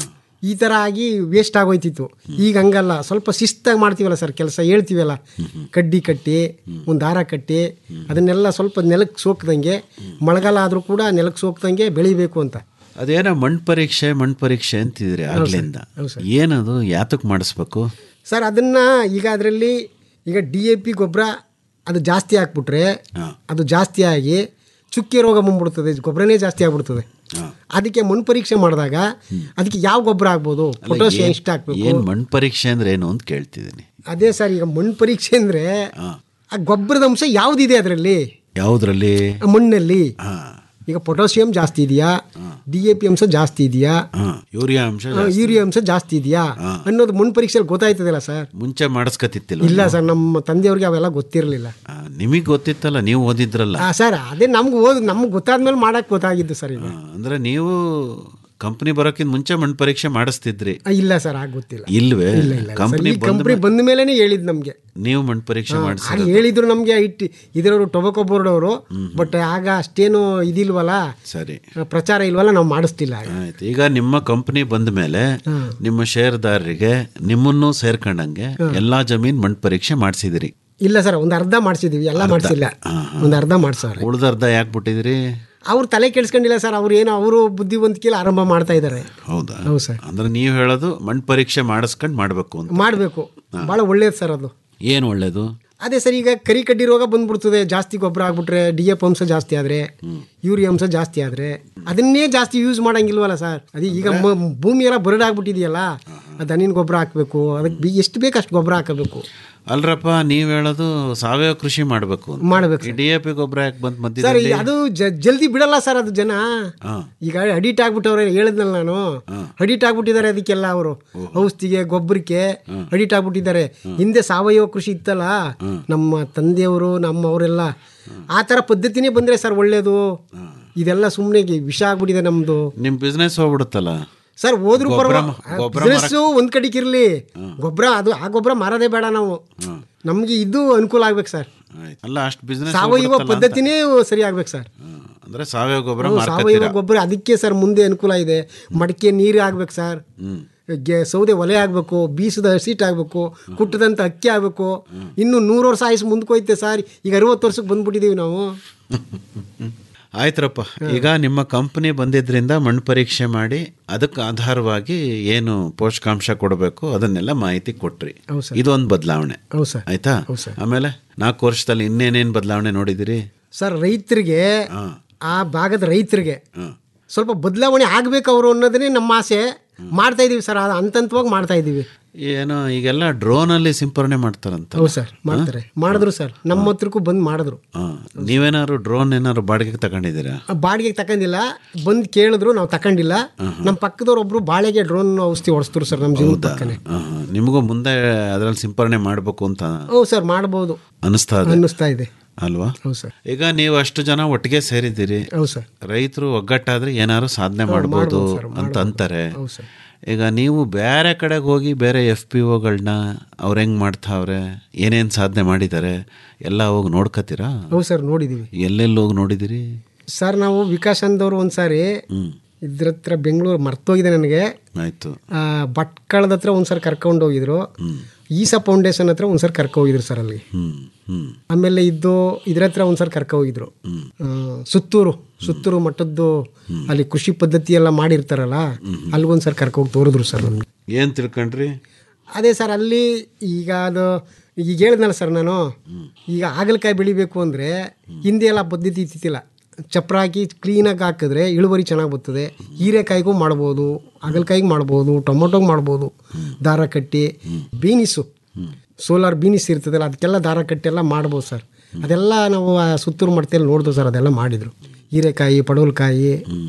ಈ ಥರ ಆಗಿ ವೇಸ್ಟ್ ಆಗೋಯ್ತಿತ್ತು ಈಗ ಹಂಗಲ್ಲ ಸ್ವಲ್ಪ ಶಿಸ್ತಾಗಿ ಮಾಡ್ತೀವಲ್ಲ ಸರ್ ಕೆಲಸ ಹೇಳ್ತೀವಲ್ಲ ಕಡ್ಡಿ ಕಟ್ಟಿ ಒಂದು ದಾರ ಕಟ್ಟಿ ಅದನ್ನೆಲ್ಲ ಸ್ವಲ್ಪ ನೆಲಕ್ಕೆ ಸೋಕ್ದಂಗೆ ಮಳೆಗಾಲ ಆದರೂ ಕೂಡ ನೆಲಕ್ಕೆ ಸೋಕ್ದಂಗೆ ಬೆಳಿಬೇಕು ಅಂತ ಅದೇನೋ ಮಣ್ಣು ಪರೀಕ್ಷೆ ಮಣ್ಣು ಪರೀಕ್ಷೆ ಅಂತಿದ್ರಿ ಆಗ್ಲಿಂದ ಏನದು ಯಾತಕ್ ಮಾಡಿಸ್ಬೇಕು ಸರ್ ಅದನ್ನ ಈಗ ಅದರಲ್ಲಿ ಈಗ ಡಿ ಎ ಪಿ ಗೊಬ್ಬರ ಅದು ಜಾಸ್ತಿ ಹಾಕ್ಬಿಟ್ರೆ ಅದು ಜಾಸ್ತಿ ಆಗಿ ಚುಕ್ಕೆ ರೋಗ ಬಂದ್ಬಿಡ್ತದೆ ಗೊಬ್ಬರನೇ ಜಾಸ್ತಿ ಆಗ್ಬಿಡ್ತದೆ ಅದಕ್ಕೆ ಮಣ್ಣು ಪರೀಕ್ಷೆ ಮಾಡಿದಾಗ ಅದಕ್ಕೆ ಯಾವ ಗೊಬ್ಬರ ಆಗ್ಬೋದು ಪೊಟ್ಯಾಷಿಯಂ ಎಷ್ಟು ಹಾಕ್ಬೇಕು ಏನ್ ಮಣ್ಣು ಪರೀಕ್ಷೆ ಅಂದ್ರೆ ಏನು ಅಂತ ಕೇಳ್ತಿದ್ದೀನಿ ಅದೇ ಸರ್ ಈಗ ಮಣ್ಣು ಪರೀಕ್ಷೆ ಅಂದ್ರೆ ಆ ಗೊಬ್ಬರದ ಅಂಶ ಯಾವ್ದಿದೆ ಅದರಲ್ಲಿ ಯಾವ್ದ್ರಲ್ಲಿ ಮಣ್ಣಲ್ಲಿ ಹಾ ಈಗ ಪೊಟ್ಯಾಷಿಯಂ ಜಾಸ್ತಿ ಇದೆಯಾ ಡಿ ಎ ಪಿ ಅಂಶ ಜಾಸ್ತಿ ಇದೆಯಾ ಹಾ ಯೂರಿಯಾ ಅಂಶ ಆ, ಯೂರಿಯಾ ಅಂಶ ಜಾಸ್ತಿ ಇದೆಯಾ ಅನ್ನೋದು ಮಣ್ಣು ಪರೀಕ್ಷೆಯಲ್ಲಿ ಗೊತ್ತಾಯ್ತದಲ್ಲ ಸರ್ ಮುಂಚೆ ಮಾಡಿಸ್ಕತಿತ್ತಿಲ್ಲ ಇಲ್ಲ ಸರ್ ನಮ್ಮ ತಂದೆಯವ್ರಿಗೆ ಅವೆಲ್ಲ ಗೊತ್ತಿರಲಿಲ್ಲ ನಿಮಗೆ ಗೊತ್ತಿತ್ತಲ್ಲ ನೀವು ಓದಿದ್ರಲ್ಲ ಆ, ಸರ್ ಅದೇ ನಮ್ಗೆ ಓದ್ ನಮ್ಗೆ ಗೊತ್ತಾದ್ಮೇಲೆ ಮಾಡಕ್ ಗೊತ್ತಾಗಿದ್ದು ಸರ್ ಈಗ ಆ, ಅಂದ್ರೆ ನೀವು ಕಂಪ್ನಿ ಬರೋಕ್ಕಿಂತ ಮುಂಚೆ ಮಣ್ಣು ಪರೀಕ್ಷೆ ಮಾಡಿಸ್ತಿದ್ರಿ ಆ, ಇಲ್ಲ ಸರ್ ಆಗ ಗೊತ್ತಿಲ್ಲ ಇಲ್ವೇ ಇಲ್ಲ ಇಲ್ಲ ಸರ್, ಕಂಪ್ನಿ ಈ ಕಂಪ್ನಿ ಬಂದ ಮೇಲೆನೆ ಹೇಳಿದ್ ನಮ್ಗೆ ನೀವು ಮಣ್ಣು ಪರೀಕ್ಷೆ ಆಗ ಮಾಡಿಸಿ ಹೇಳಿದ್ರು ನಮ್ಗೆ ಇಟ್ಟು ಇದರವರು ಟೊಬಾಕೊ ಬೋರ್ಡ್ ಅವರು ಬಟ್ ಆಗ ಅಷ್ಟೇನು ಇದಿಲ್ವಲ್ಲ ಸರಿ ಆ, ಪ್ರಚಾರ ಇಲ್ವಲ್ಲ ನಾವು ಮಾಡಿಸ್ತಿಲ್ಲ ಆಗ. ಆಯ್ತು ಈಗ ನಿಮ್ಮ ಕಂಪನಿ ಬಂದ ಮೇಲೆ ನಿಮ್ಮ ಷೇರ್ದಾರರಿಗೆ ನಿಮ್ಮನ್ನು ಸೇರ್ಕೊಂಡಂಗೆ ಎಲ್ಲಾ ಜಮೀನ್ ಮಣ್ಣು ಪರೀಕ್ಷೆ ಮಾಡಿಸಿದಿರಿ ಇಲ್ಲ ಸರ್ ಒಂದು ಅರ್ಧ ಮಾಡಿಸಿದೀವಿ ಎಲ್ಲ ಮಾಡಿಸಿಲ್ಲ ಒಂದು ಅರ್ಧ ಮಾಡ್ಸವ್ರೆ ಉಳ್ದರ್ಧ ಯಾಕೆ ಬಿಟ್ಟಿದಿರಿ ಅವ್ರು ತಲೆ ಕೆಡ್ಸ್ಕೊಂಡಿಲ್ಲ ಸರ್ ಅವ್ರು ಏನೋ ಅವರು ಬುದ್ಧಿವಂತಿಕೆಯಲ್ಲಿ ಆರಂಭ ಮಾಡ್ತಾ ಇದ್ದಾರೆ ಹೌದಾ ಹೌದು ಸರ್ ಅಂದ್ರೆ ನೀವು ಹೇಳೋದು ಮಣ್ಣು ಪರೀಕ್ಷೆ ಮಾಡಿಸ್ಕೊಂಡು ಮಾಡಬೇಕು ಅಂತ ಮಾಡಬೇಕು ಭಾಳ ಒಳ್ಳೇದು ಸರ್ ಅದು ಏನು ಒಳ್ಳೇದು ಅದೇ ಸರ್ ಈಗ ಕರಿ ಕಡ್ಡಿ ರೋಗ ಬಂದ್ಬಿಡ್ತದೆ ಜಾಸ್ತಿ ಗೊಬ್ಬರ ಆಗ್ಬಿಟ್ರೆ ಡಿ ಎಫ್ ಅಂಶ ಜಾಸ್ತಿ ಆದ್ರೆ ಯೂರಿಯಾ ಅಂಶ ಜಾಸ್ತಿ ಆದ್ರೆ ಅದನ್ನೇ ಜಾಸ್ತಿ ಯೂಸ್ ಮಾಡಂಗಿಲ್ವಲ್ಲ ಸರ್ ಅದೇ ಈಗ ಮ- ಭೂಮಿ ಎಲ್ಲ ಬರಡಾಗ್ಬಿಟ್ಟಿದೆಯಲ್ಲ ದನಿನ ಗೊಬ್ಬರ ಹಾಕ್ಬೇಕು ಅದಕ್ಕೆ ಎಷ್ಟು ಬೇಕು ಅಷ್ಟು ಗೊಬ್ಬರ ಹಾಕಬೇಕು ಅಲ್ರಪ್ಪ ನೀವ್ ಹೇಳೋದು ಸಾವಯವ ಕೃಷಿ ಮಾಡಬೇಕು ಮಾಡ್ಬೇಕು ಡಿ ಎ ಪಿ ಗೊಬ್ಬರ ಯಾಕೆ ಬಂದ್ ಸರ್ ಮಧ್ಯದಲ್ಲಿ ಅದು ಜ- ಜಲ್ದಿ ಬಿಡಲ್ಲ ಸರ್ ಅದು ಜನ ಹಾ. ಈಗ ಅಡಿಟ್ ಆಗ್ಬಿಟ್ಟವ್ರೆ ಹೇಳಿದ್ನಲ್ಲ ನಾನು ಅಡಿಟ್ ಆಗ್ಬಿಟ್ಟಿದ್ದಾರೆ ಅದಕ್ಕೆಲ್ಲ ಅವರು ಔಷಧಿಗೆ ಗೊಬ್ಬರಕ್ಕೆ ಅಡಿಟ್ ಆಗ್ಬಿಟ್ಟಿದ್ದಾರೆ ಹಿಂದೆ ಸಾವಯವ ಕೃಷಿ ಇತ್ತಲ್ಲ ನಮ್ಮ ತಂದೆಯವರು ನಮ್ಮವರೆಲ್ಲ ಆ ಥರ ಪದ್ಧತಿನೇ ಬಂದ್ರೆ ಸರ್ ಒಳ್ಳೇದು ಇದೆಲ್ಲ ಸುಮ್ಮನೆ ವಿಷ ಆಗ್ಬಿಟ್ಟಿದೆ ನಮ್ದು ನಿಮ್ ಬಿಸ್ನೆಸ್ ಹೋಗ್ಬಿಡುತ್ತಲ್ಲ ಸರ್ ಹೋದ್ರು ಗೊಬ್ರ ಪರವ ಮ- ಗೊಬ್ರ ಬಿಸ್ನೆಸ್ ಒಂದ್ ಕಡೆಗೆ ಇರ್ಲಿ ಗೊಬ್ಬರ ಅದು ಆ ಗೊಬ್ಬರ ಮಾರೋದೇ ಬೇಡ ನಾವು ನಮ್ಗೆ ಇದು ಅನುಕೂಲ ಆಗ್ಬೇಕು ಸರ್ ಆಯ್ತು. ಅಲ್ಲ ಅಷ್ಟು ಬಿಸ್ನೆಸ್ ಸಾವಯವ ಪದ್ಧತಿನೇ ಸರಿ ಆಗ್ಬೇಕು ಸರ್ ಅಂದ್ರೆ ಸಾವಯವ ಗೊಬ್ಬರ ಹ್ಮ್, ಮಾರ್ಕತ್ತೀರಾ ಸಾವಯವ ಗೊಬ್ಬರ ಅದಕ್ಕೆ ಸರ್ ಮುಂದೆ ಅನುಕೂಲ ಇದೆ ಮಡಿಕೆ ನೀರು ಆಗ್ಬೇಕು ಸರ್ ಗೆ- ಸೌದೆ ಒಲೆ ಆಗಬೇಕು ಬೀಸದ ಹಸಿಟ್ ಆಗಬೇಕು ಕುಟ್ಟದಂತ ಅಕ್ಕಿ ಆಗಬೇಕು ಇನ್ನು ನೂರು ವರ್ಷ ಆಯಸ್ಸು ಮುಂದಕ್ಕೆ ಹೋಯ್ತೆ ಸರ್ ಈಗ ಅರವತ್ತು ವರ್ಷಕ್ಕೆ ಬಂದ್ಬಿಟ್ಟಿದ್ದೀವಿ ನಾವು ಆಯ್ತ್ರಪ್ಪ ಈಗ ನಿಮ್ಮ ಕಂಪನಿ ಬಂದಿದ್ರಿಂದ ಮಣ್ಣು ಪರೀಕ್ಷೆ ಮಾಡಿ ಅದಕ್ಕೆ ಆಧಾರವಾಗಿ ಏನು ಪೋಷಕಾಂಶ ಕೊಡಬೇಕು ಅದನ್ನೆಲ್ಲ ಮಾಹಿತಿ ಕೊಟ್ರಿ ಹೌದು ಸರ್. ಇದೊಂದು ಬದಲಾವಣೆ ಹೌದು ಸರ್ ಆಯ್ತಾ ಹೌದು ಸರ್. ಆಮೇಲೆ ನಾಲ್ಕು ವರ್ಷದಲ್ಲಿ ಇನ್ನೇನೇನು ಬದಲಾವಣೆ ನೋಡಿದಿರಿ ಸರ್ ರೈತರಿಗೆ ಹಾಂ ಆ ಭಾಗದ ರೈತರಿಗೆ ಹಾಂ ಸ್ವಲ್ಪ ಬದಲಾವಣೆ ಆಗ್ಬೇಕು ಅವರು ಅನ್ನೋದನ್ನೇ ನಮ್ಮ ಆಸೆ ಮಾಡ್ತಾ ಇದೀವಿ ಸರ್ ಅದು ಹಂತ ಹಂತವಾಗಿ ಮಾಡ್ತಾ ಇದೀವಿ ಏನೋ ಈಗೆಲ್ಲ ಡ್ರೋನಲ್ಲಿ ಸಿಂಪರಣೆ ಮಾಡ್ತಾರಂತ ಹೌದು ಸರ್ ಮಾಡ್ತಾರೆ ಮಾಡಿದ್ರು ಸರ್ ನಮ್ಮ ಹತ್ರಕ್ಕೂ ಬಂದು ಮಾಡಿದ್ರು ಹಾಂ ನೀವೇನಾದ್ರು ಡ್ರೋನ್ ಏನಾದ್ರು ಬಾಡಿಗೆಗೆ ತಗೊಂಡಿದ್ದೀರಾ ಆ ಬಾಡಿಗೆಗೆ ತಗೊಂಡಿಲ್ಲ ಬಂದು ಕೇಳಿದ್ರು ನಾವು ತಗೊಂಡಿಲ್ಲ ನಮ್ಮ ಪಕ್ಕದವ್ರು ಒಬ್ರು ಬಾಳೆಗೆ ಡ್ರೋನ್ ಔಷಧಿ ಹೊಡಿಸ್ತರು ಸರ್ ನಮ್ಮ ಜೀವನ ಪಕ್ಕನೆ ಹಾಂ ನಿಮಗೂ ಮುಂದೆ ಅದರಲ್ಲಿ ಸಿಂಪರಣೆ ಮಾಡಬೇಕು ಅಂತ ಹೌದು ಸರ್ ಮಾಡ್ಬೋದು ಅನಿಸ್ತಾ ಇದೆ ಅನ್ನಿಸ್ತಾ ಇದೆ ಅಲ್ವಾ ಹೌದು ಸರ್ ಈಗ ನೀವು ಅಷ್ಟು ಜನ ಒಟ್ಟಿಗೆ ಸೇರಿದ್ದೀರಿ ಹೌದು ಸರ್ ರೈತರು ಒಗ್ಗಟ್ಟಾದ್ರೆ ಏನಾದ್ರು ಸಾಧನೆ ಮಾಡ್ಬೋದು ಅಂತ ಅಂತಾರೆ ಹೌದು ಸರ್ ಈಗ ನೀವು ಬೇರೆ ಕಡೆಗೆ ಹೋಗಿ ಬೇರೆ ಎಫ್ ಪಿ ಒಗಳನ್ನ ಅವ್ರು ಹೆಂಗೆ ಮಾಡ್ತಾವ್ರೆ ಏನೇನು ಸಾಧನೆ ಮಾಡಿದ್ದಾರೆ ಎಲ್ಲ ಹೋಗಿ ನೋಡ್ಕತ್ತೀರಾ ಹೌದು ಸರ್ ನೋಡಿದೀವಿ ಎಲ್ಲೆಲ್ಲಿ ಹೋಗಿ ನೋಡಿದಿರಿ ಸರ್ ನಾವು ವಿಕಾಸ್ ಅಂದವ್ರು ಒಂದು ಸಾರಿ ಹ್ಞೂ ಇದ್ರ ಹತ್ರ ಬೆಂಗಳೂರು ಮರ್ತೋಗಿದೆ ನನಗೆ ಆಯಿತು ಆ, ಭಟ್ಕಳದ ಹತ್ರ ಒಂದ್ಸರಿ ಕರ್ಕೊಂಡು ಹೋಗಿದ್ರು ಈಸಾ ಫೌಂಡೇಶನ್ ಹತ್ರ ಒಂದ್ಸರಿ ಕರ್ಕೊ ಹೋಗಿದ್ರು ಸರ್ ಅಲ್ಲಿ ಹ್ಞೂ ಹ್ಞೂ ಆಮೇಲೆ ಇದ್ದು ಇದ್ರ ಹತ್ರ ಒಂದ್ಸರಿ ಕರ್ಕೊ ಹೋಗಿದ್ರು ಆ, ಸುತ್ತೂರು ಸುತ್ತೂರು ಮಠದ್ದು ಅಲ್ಲಿ ಕೃಷಿ ಪದ್ಧತಿ ಎಲ್ಲ ಮಾಡಿರ್ತಾರಲ್ಲ ಅಲ್ಲಿಗೊಂದ್ಸರಿ ಕರ್ಕೊ ಹೋಗಿ ತೋರಿದ್ರು ಸರ್ ನಮ್ಗೆ ಏನು ತಿಳ್ಕೊಂಡ್ರಿ ಅದೇ ಸರ್ ಅಲ್ಲಿ ಈಗ ಅದು ಈಗ ಹೇಳಿದ್ನಲ್ಲ ಸರ್ ನಾನು ಈಗ ಹಾಗಲಕಾಯಿ ಬೆಳಿಬೇಕು ಅಂದರೆ ಹಿಂದೆ ಎಲ್ಲ ಪದ್ಧತಿ ಇತ್ತಿಲ್ಲ ಚಪ್ರ ಹಾಕಿ ಕ್ಲೀನಾಗಿ ಹಾಕಿದ್ರೆ ಇಳುವರಿ ಚೆನ್ನಾಗಿ ಬರ್ತದೆ ಹೀರೆಕಾಯಿಗೂ ಮಾಡ್ಬೋದು ಹಾಗಲಕಾಯಿಗೆ ಮಾಡ್ಬೋದು ಟೊಮೊಟೊಗೆ ಮಾಡ್ಬೋದು ದಾರ ಕಟ್ಟಿ ಬೀನಿಸು ಸೋಲಾರ್ ಬೀನಿಸ್ ಇರ್ತದಲ್ಲ ಅದಕ್ಕೆಲ್ಲ ದಾರ ಕಟ್ಟಿ ಎಲ್ಲ ಮಾಡ್ಬೋದು ಸರ್ ಅದೆಲ್ಲ ನಾವು ಆ ಸುತ್ತೂರು ಮಠದಲ್ಲಿ ನೋಡಿದ್ವು ಸರ್ ಅದೆಲ್ಲ ಮಾಡಿದರು ಹೀರೆಕಾಯಿ ಪಡವಲಕಾಯಿ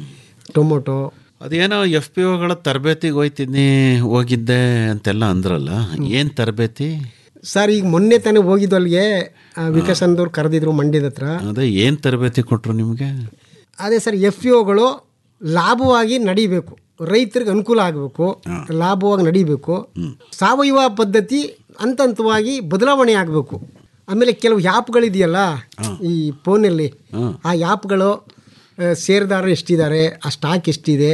ಟೊಮೊಟೊ ಅದೇನೋ ಎಫ್ ಪಿ ಒಗಳ ತರಬೇತಿಗೆ ಹೋಯ್ತಿದ್ನಿ ಹೋಗಿದ್ದೆ ಅಂತೆಲ್ಲ ಅಂದ್ರಲ್ಲ ಏನು ತರಬೇತಿ ಸರ್ ಈಗ ಮೊನ್ನೆ ತಾನೇ ಹೋಗಿದ್ದು ಅಲ್ಲಿಗೆ ಆ, ವಿಕಾಸ್ ಅಂದವ್ರು ಕರೆದಿದ್ರು ಮಂಡ್ಯದ ಹತ್ರ ಅದೇ ಏನು ತರಬೇತಿ ಕೊಟ್ಟರು ನಿಮಗೆ ಅದೇ ಸರ್ ಎಫ್ ಇ ಒಗಳು ಲಾಭವಾಗಿ ನಡಿಬೇಕು ರೈತರಿಗೆ ಅನುಕೂಲ ಆಗಬೇಕು ಲಾಭವಾಗಿ ನಡಿಬೇಕು ಸಾವಯವ ಪದ್ಧತಿ ಹಂತ ಹಂತವಾಗಿ ಬದಲಾವಣೆ ಆಗಬೇಕು ಆಮೇಲೆ ಕೆಲವು ಆ್ಯಪ್ಗಳಿದೆಯಲ್ಲ ಈ ಫೋನಲ್ಲಿ ಆ ಆ್ಯಪ್ಗಳು ಸೇರ್ದಾರ ಎಷ್ಟಿದ್ದಾರೆ ಆ ಸ್ಟಾಕ್ ಎಷ್ಟಿದೆ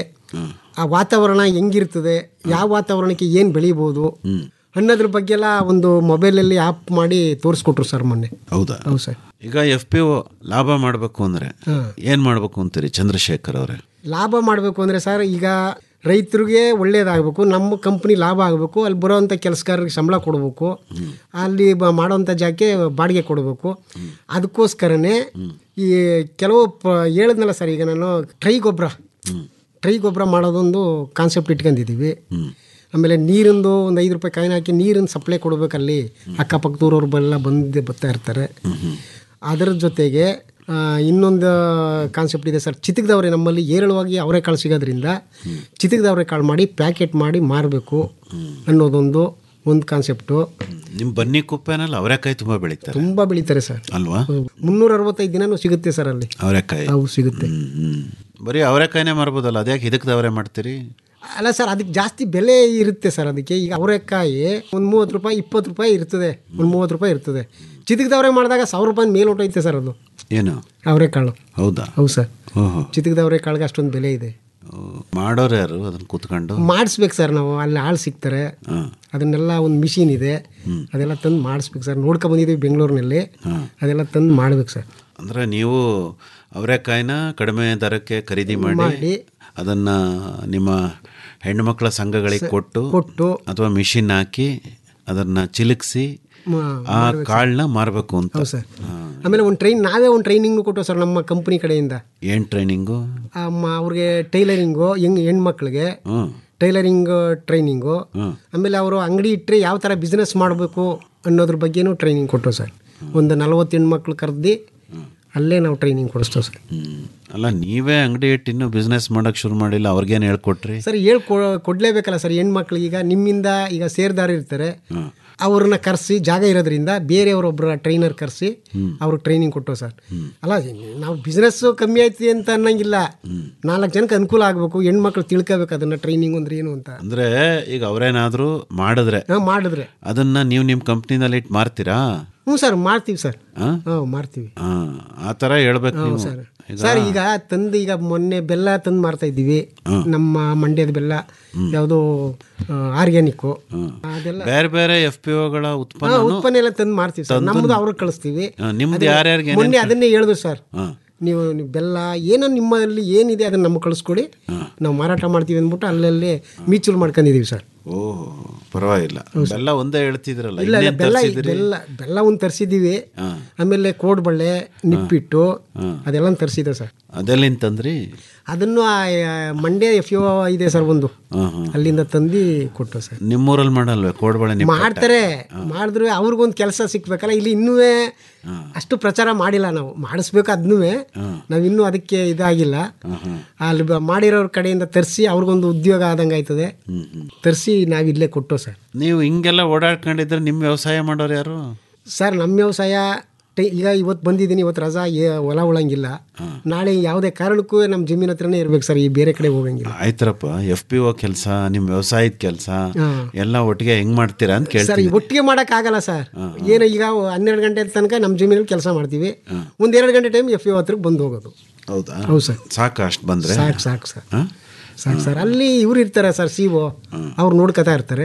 ಆ ವಾತಾವರಣ ಹೆಂಗಿರ್ತದೆ ಯಾವ ವಾತಾವರಣಕ್ಕೆ ಏನು ಬೆಳಿಬೋದು ಅನ್ನೋದ್ರ ಬಗ್ಗೆ ಎಲ್ಲ ಒಂದು ಮೊಬೈಲಲ್ಲಿ ಆ್ಯಪ್ ಮಾಡಿ ತೋರಿಸ್ಕೊಟ್ರು ಸರ್ ಮೊನ್ನೆ ಹೌದಾ ಹೌದು ಸರ್ ಈಗ ಎಫ್ ಪಿ ಒ ಲಾಭ ಮಾಡಬೇಕು ಅಂದರೆ ಏನು ಮಾಡಬೇಕು ಅಂತೀರಿ ಚಂದ್ರಶೇಖರ್ ಅವರೇ ಲಾಭ ಮಾಡಬೇಕು ಅಂದರೆ ಸರ್ ಈಗ ರೈತರಿಗೆ ಒಳ್ಳೇದಾಗಬೇಕು ನಮ್ಮ ಕಂಪ್ನಿ ಲಾಭ ಆಗಬೇಕು ಅಲ್ಲಿ ಬರೋವಂಥ ಕೆಲಸಗಾರರಿಗೆ ಸಂಬಳ ಕೊಡಬೇಕು ಅಲ್ಲಿ ಬ ಮಾಡೋವಂಥ ಜಾಗಕ್ಕೆ ಬಾಡಿಗೆ ಕೊಡಬೇಕು ಅದಕ್ಕೋಸ್ಕರನೇ ಈ ಕೆಲವು ಪ ಹೇಳಿದ್ನಲ್ಲ ಸರ್ ಈಗ ನಾನು ಟ್ರೈ ಗೊಬ್ಬರ ಟ್ರೈ ಗೊಬ್ಬರ ಮಾಡೋದೊಂದು ಕಾನ್ಸೆಪ್ಟ್ ಇಟ್ಕೊಂಡಿದ್ದೀವಿ ಆಮೇಲೆ ನೀರಿಂದು ಒಂದು ಐದು ರೂಪಾಯಿ ಕಾಯಿನ್ ಹಾಕಿ ನೀರಿನ ಸಪ್ಲೈ ಕೊಡಬೇಕಲ್ಲಿ ಅಕ್ಕಪಕ್ಕದೂರವ್ರು ಬೆಲ್ಲ ಬಂದು ಬರ್ತಾ ಇರ್ತಾರೆ ಅದರ ಜೊತೆಗೆ ಆ, ಇನ್ನೊಂದು ಕಾನ್ಸೆಪ್ಟ್ ಇದೆ ಸರ್ ಚಿತಕದವ್ರೆ ನಮ್ಮಲ್ಲಿ ಏರಳವಾಗಿ ಅವರೆಕಾಳು ಸಿಗೋದ್ರಿಂದ ಚಿತಕದವ್ರೆ ಕಾಳು ಮಾಡಿ ಪ್ಯಾಕೆಟ್ ಮಾಡಿ ಮಾರಬೇಕು ಅನ್ನೋದೊಂದು ಒಂದು ಕಾನ್ಸೆಪ್ಟು ನಿಮ್ಮ ಬನ್ನಿ ಕುಪ್ಪೆನಲ್ಲಿ ಅವರೆಕಾಯಿ ತುಂಬ ಬೆಳೀತಾರೆ ತುಂಬ ಬೆಳೀತಾರೆ ಸರ್ ಅಲ್ವಾ ಮುನ್ನೂರ ಅರವತ್ತೈದು ದಿನನೂ ಸಿಗುತ್ತೆ ಸರ್ ಅಲ್ಲಿ ಅವರೆಕಾಯಿ ಅವು ಸಿಗುತ್ತೆ ಹ್ಞೂ ಬರೀ ಅವರೆಕಾಯಿನೇ ಮಾರ್ಬೋದಲ್ಲ ಅದ್ಯಾಕೆ ಇದಕ್ಕೆ ಮಾಡ್ತೀರಿ ಅಲ್ಲ ಸರ್ ಅದಕ್ಕೆ ಜಾಸ್ತಿ ಬೆಲೆ ಇರುತ್ತೆ ಸರ್ ಅದಕ್ಕೆ ಈಗ ಅವರೆಕಾಯಿ ಒಂದು ಮೂವತ್ತು ರೂಪಾಯಿ ಇಪ್ಪತ್ತು ರೂಪಾಯಿ ಇರ್ತದೆ ಒಂದು ಮೂವತ್ತು ರೂಪಾಯಿ ಇರ್ತದೆ ಚಿತಕದವ್ರೆ ಮಾಡಿದಾಗ ಸಾವಿರ ರೂಪಾಯಿ ಮೇಲೆ ಹೊಟ್ಟೈತೆ ಸರ್ ಅದು ಏನು ಅವರೆಕಾಳು ಹೌದಾ ಹೌದು ಸರ್ ಓಹೋ ಚಿತಕದವ್ರೆ ಕಾಳಿಗೆ ಅಷ್ಟೊಂದು ಬೆಲೆ ಇದೆ ಮಾಡೋರು ಯಾರು ಅದನ್ನು ಕೂತ್ಕೊಂಡು ಮಾಡಿಸ್ಬೇಕು ಸರ್ ನಾವು ಅಲ್ಲಿ ಆಳು ಸಿಗ್ತಾರೆ ಅದನ್ನೆಲ್ಲ ಒಂದು ಮಿಷಿನ್ ಇದೆ ಅದೆಲ್ಲ ತಂದು ಮಾಡಿಸ್ಬೇಕು ಸರ್ ನೋಡ್ಕೊ ಬಂದಿದ್ದೀವಿ ಬೆಂಗಳೂರಿನಲ್ಲಿ ಅದೆಲ್ಲ ತಂದು ಮಾಡ್ಬೇಕು ಸರ್ ಅಂದರೆ ನೀವು ಅವರೆಕಾಯಿನ ಕಡಿಮೆ ದರಕ್ಕೆ ಖರೀದಿ ಮಾಡಿ ಮಾಡಿ ಅದನ್ನ ನಿಮ್ಮ ಹೆಣ್ಣುಮಕ್ಕಳ ಸಂಘಗಳಿಗೆ ಕೊಟ್ಟು ಕೊಟ್ಟು ಅಥವಾ ಮಿಷಿನ್ ಹಾಕಿ ಅದನ್ನ ಚಿಲುಕಿಸಿ ಮ- ಆ ಕಾಳನ್ನ ಮಾರಬೇಕು ಅಂತ ಹೌದು ಸರ್ ಆಮೇಲೆ ಒಂದು ಟ್ರೈನ್ ನಾವೇ ಒಂದು ಟ್ರೈನಿಂಗ್ ಕೊಟ್ಟು ಸರ್ ನಮ್ಮ ಕಂಪ್ನಿ ಕಡೆಯಿಂದ ಏನು ಟ್ರೈನಿಂಗು ಆ ಮ- ಅವ್ರಿಗೆ ಟೈಲರಿಂಗು ಹೆಂಗ್ ಹೆಣ್ಮಕ್ಳಿಗೆ ಹ್ಞೂ ಟೈಲರಿಂಗ್ ಟ್ರೈನಿಂಗು ಆಮೇಲೆ ಅವರು ಅಂಗಡಿ ಇಟ್ಟರೆ ಯಾವ ಥರ ಬಿಸ್ನೆಸ್ ಮಾಡಬೇಕು ಅನ್ನೋದ್ರ ಬಗ್ಗೆನೂ ಟ್ರೈನಿಂಗ್ ಕೊಟ್ಟರು ಸರ್ ಒಂದು ನಲವತ್ತು ಹೆಣ್ಮಕ್ಳು ಕರೆದು ಅಲ್ಲೇ ನಾವು ಟ್ರೈನಿಂಗ್ ಕೊಡಿಸ್ತೇವೆ ಸರ್ ಹ್ಮ್. ಅಲ್ಲ ನೀವೇ ಅಂಗಡಿ ಇಟ್ಟು ಇನ್ನೂ ಬಿಸ್ನೆಸ್ ಮಾಡೋಕೆ ಶುರು ಮಾಡಿಲ್ಲ ಅವ್ರಿಗೇನು ಹೇಳ್ಕೊಟ್ರಿ ಸರ್ ಹೇಳ್ ಕೊಡ್ಲೇಬೇಕಲ್ಲ ಸರ್ ಹೆಣ್ಮಕ್ಳಿಗೆ ಈಗ ನಿಮ್ಮಿಂದ ಈಗ ಸೇರ್ದಾರ ಇರ್ತಾರೆ ಅವ್ರನ್ನ ಕರೆಸಿ ಜಾಗ ಇರೋದ್ರಿಂದ ಬೇರೆಯವರೊಬ್ಬರ ಟ್ರೈನರ್ ಕರೆಸಿ ಅವ್ರಿಗೆ ಟ್ರೈನಿಂಗ್ ಕೊಟ್ಟು ಸರ್ ಅಲ್ಲ ನಾವು ಬಿಸ್ನೆಸ್ ಕಮ್ಮಿ ಆಯ್ತು ಅಂತ ಅನ್ನಂಗಿಲ್ಲ ನಾಲ್ಕು ಜನಕ್ಕೆ ಅನುಕೂಲ ಆಗಬೇಕು ಹೆಣ್ಮಕ್ಳು ತಿಳ್ಕೋಬೇಕು ಅದನ್ನ ಟ್ರೈನಿಂಗ್ ಅಂದ್ರೆ ಏನು ಅಂತ ಅಂದರೆ ಈಗ ಅವರೇನಾದರೂ ಮಾಡಿದ್ರೆ ಹಾಂ ಮಾಡಿದ್ರೆ ಅದನ್ನ ನೀವು ನಿಮ್ಮ ಕಂಪ್ನಿನಲ್ಲಿ ಇಟ್ಟು ಮಾರ್ತೀರಾ ಹ್ಞೂ ಸರ್ ಮಾಡ್ತೀವಿ ಸರ್ ಹಾಂ ಹಾಂ ಮಾಡ್ತೀವಿ ಹಾಂ ಆ ಥರ ಹೇಳ್ಬೇಕು ನೀವು ಸರ್ ಸರ್ ಈಗ ತಂದು ಈಗ ಮೊನ್ನೆ ಬೆಲ್ಲ ತಂದು ಮಾರ್ತಾ ಇದ್ದೀವಿ ನಮ್ಮ ಮಂಡ್ಯದ ಬೆಲ್ಲ ಯಾವುದೋ ಆರ್ಗ್ಯಾನಿಕ್ಕು ಅದೆಲ್ಲ ಬೇರೆ ಬೇರೆ ಎಫ್ ಪಿ ಒಗಳ ಹಾ, ಉತ್ಪನ್ನ ಉತ್ಪನ್ನ ಎಲ್ಲ ತಂದು ಮಾರ್ತೀವಿ ಸರ್ ನಮ್ದು ಅವ್ರಿಗೆ ಕಳಿಸ್ತೀವಿ ಹಾ, ನಿಮ್ದು ಅದೇ ಯಾರ್ಯಾರಿಗೆ ಮೊನ್ನೆ ಅದನ್ನೇ ಹೇಳಿದ್ರು ಸರ್ ಹಾಂ ನೀವು ನೀವು ಬೆಲ್ಲ ಏನೋ ನಿಮ್ಮಲ್ಲಿ ಏನಿದೆ ಅದನ್ನು ನಮಗೆ ಕಳಿಸ್ಕೊಡಿ ನಾವು ಮಾರಾಟ ಮಾಡ್ತೀವಿ ಅಂದ್ಬಿಟ್ಟು ಅಲ್ಲಲ್ಲೇ ಮೀಚೂರು ಮಾಡ್ಕೊಂಡಿದ್ದೀವಿ ಸರ್ ಓಹ್ ಪರವಾಗಿಲ್ಲ ಬೆಲ್ಲ ಒಂದೇ ಹೇಳ್ತಿದ್ರಲ್ಲ ಇಲ್ಲ ಇಲ್ಲ ಇನ್ನೇನ್ ಬೆಲ್ಲ ತರ್ಸಿದ್ರಿ? ಬೆಲ್ಲ ಬೆಲ್ಲ ಒಂದು ತರಿಸಿದ್ದೀವಿ ಆಮೇಲೆ ಕೋಡ್ಬಳ್ಳೆ ನಿಪ್ಪಿಟ್ಟು ಅದೆಲ್ಲ ತರಿಸಿದೆ ಸರ್ ಅದೆಲ್ಲಿಂದ ತಂದ್ರಿ ಅದನ್ನು ಆ, ಆ, ಮಂಡ್ಯ ಎಫ್ ಯು ಇದೆ ಸರ್ ಒಂದು ಹಾಂ ಹಾಂ ಅಲ್ಲಿಂದ ತಂದು ಕೊಟ್ಟು ಸರ್ ನಿಮ್ಮೂರಲ್ಲಿ ಮಾಡಲ್ವೇ ಕೋಡ್ಬಳೆ ನಿಪ್ಪಟ್ಟು? ಮಾಡ್ತಾರೆ ಮಾಡಿದ್ರು ಅವ್ರಿಗೊಂದು ಕೆಲಸ ಸಿಕ್ಬೇಕಲ್ಲ ಇಲ್ಲಿ ಇನ್ನೂ ಅಷ್ಟು ಪ್ರಚಾರ ಮಾಡಿಲ್ಲ ನಾವು ಮಾಡಿಸ್ಬೇಕು ಅದನ್ನೂ ನಾವು ಇನ್ನೂ ಅದಕ್ಕೆ ಇದಾಗಿಲ್ಲ ಅಲ್ಲಿ ಬ- ಮಾಡಿರೋರ ಕಡೆಯಿಂದ ತರಿಸಿ ಅವ್ರಿಗೊಂದು ಉದ್ಯೋಗ ಆದಂಗೆ ಆಯ್ತದೆ ತರಿಸಿ ನಾವು ಇಲ್ಲೇ ಕೊಟ್ಟು ಸರ್ ನೀವು ಹಿಂಗೆಲ್ಲ ಓಡಾಡ್ಕೊಂಡಿದ್ರೆ ನಿಮ್ಮ ವ್ಯವಸಾಯ ಮಾಡೋರು ಯಾರು ಸರ್ ನಮ್ಮ ವ್ಯವಸಾಯ ಟೈ- ಈಗ ಇವತ್ತು ಬಂದಿದ್ದೀನಿ ಇವತ್ತು ರಜಾ ಏ- ಹೊಲ ಉಳಂಗಿಲ್ಲ ನಾಳೆ ಯಾವುದೇ ಕಾರಣಕ್ಕೂ ನಮ್ಮ ಜಮೀನ್ ಹತ್ರನೇ ಇರ್ಬೇಕು ಸರ್ ಈ ಬೇರೆ ಕಡೆ ಹೋಗಂಗಿಲ್ಲ ಆಯ್ತರಪ್ಪ ಎಫ್ ಪಿ ಒ ಕೆಲಸ ನಿಮ್ಮ ವ್ಯವಸಾಯದ ಕೆಲಸ ಎಲ್ಲ ಒಟ್ಟಿಗೆ ಹೆಂಗ್ ಮಾಡ್ತೀರಾ ಅಂತ ಸರ್ ಈ ಕೇಳ್ತೀನಿ ಒಟ್ಟಿಗೆ ಮಾಡೋಕ್ಕಾಗಲ್ಲ ಸರ್ ಏನು ಈಗ ಹನ್ನೆರಡು ಗಂಟೆ ತನಕ ನಮ್ಮ ಜಮೀನಲ್ಲಿ ಕೆಲಸ ಮಾಡ್ತೀವಿ ಒಂದೆರಡು ಗಂಟೆ ಟೈಮ್ ಎಫ್ ಯು ಹತ್ರಕ್ಕೆ ಬಂದು ಹೋಗೋದು ಹೌದಾ ಹೌದು ಸರ್ ಸಾಕು ಅಷ್ಟು ಬಂದ್ರೆ ಸಾಕು ಸಾಕು ಸರ್ ಹಾ? ಸಾಕು ಸರ್ ಅಲ್ಲಿ ಇವ್ರು ಇರ್ತಾರೆ ಸರ್ ಸಿ ಒ ಅವ್ರು ನೋಡ್ಕೊತಾ ಇರ್ತಾರೆ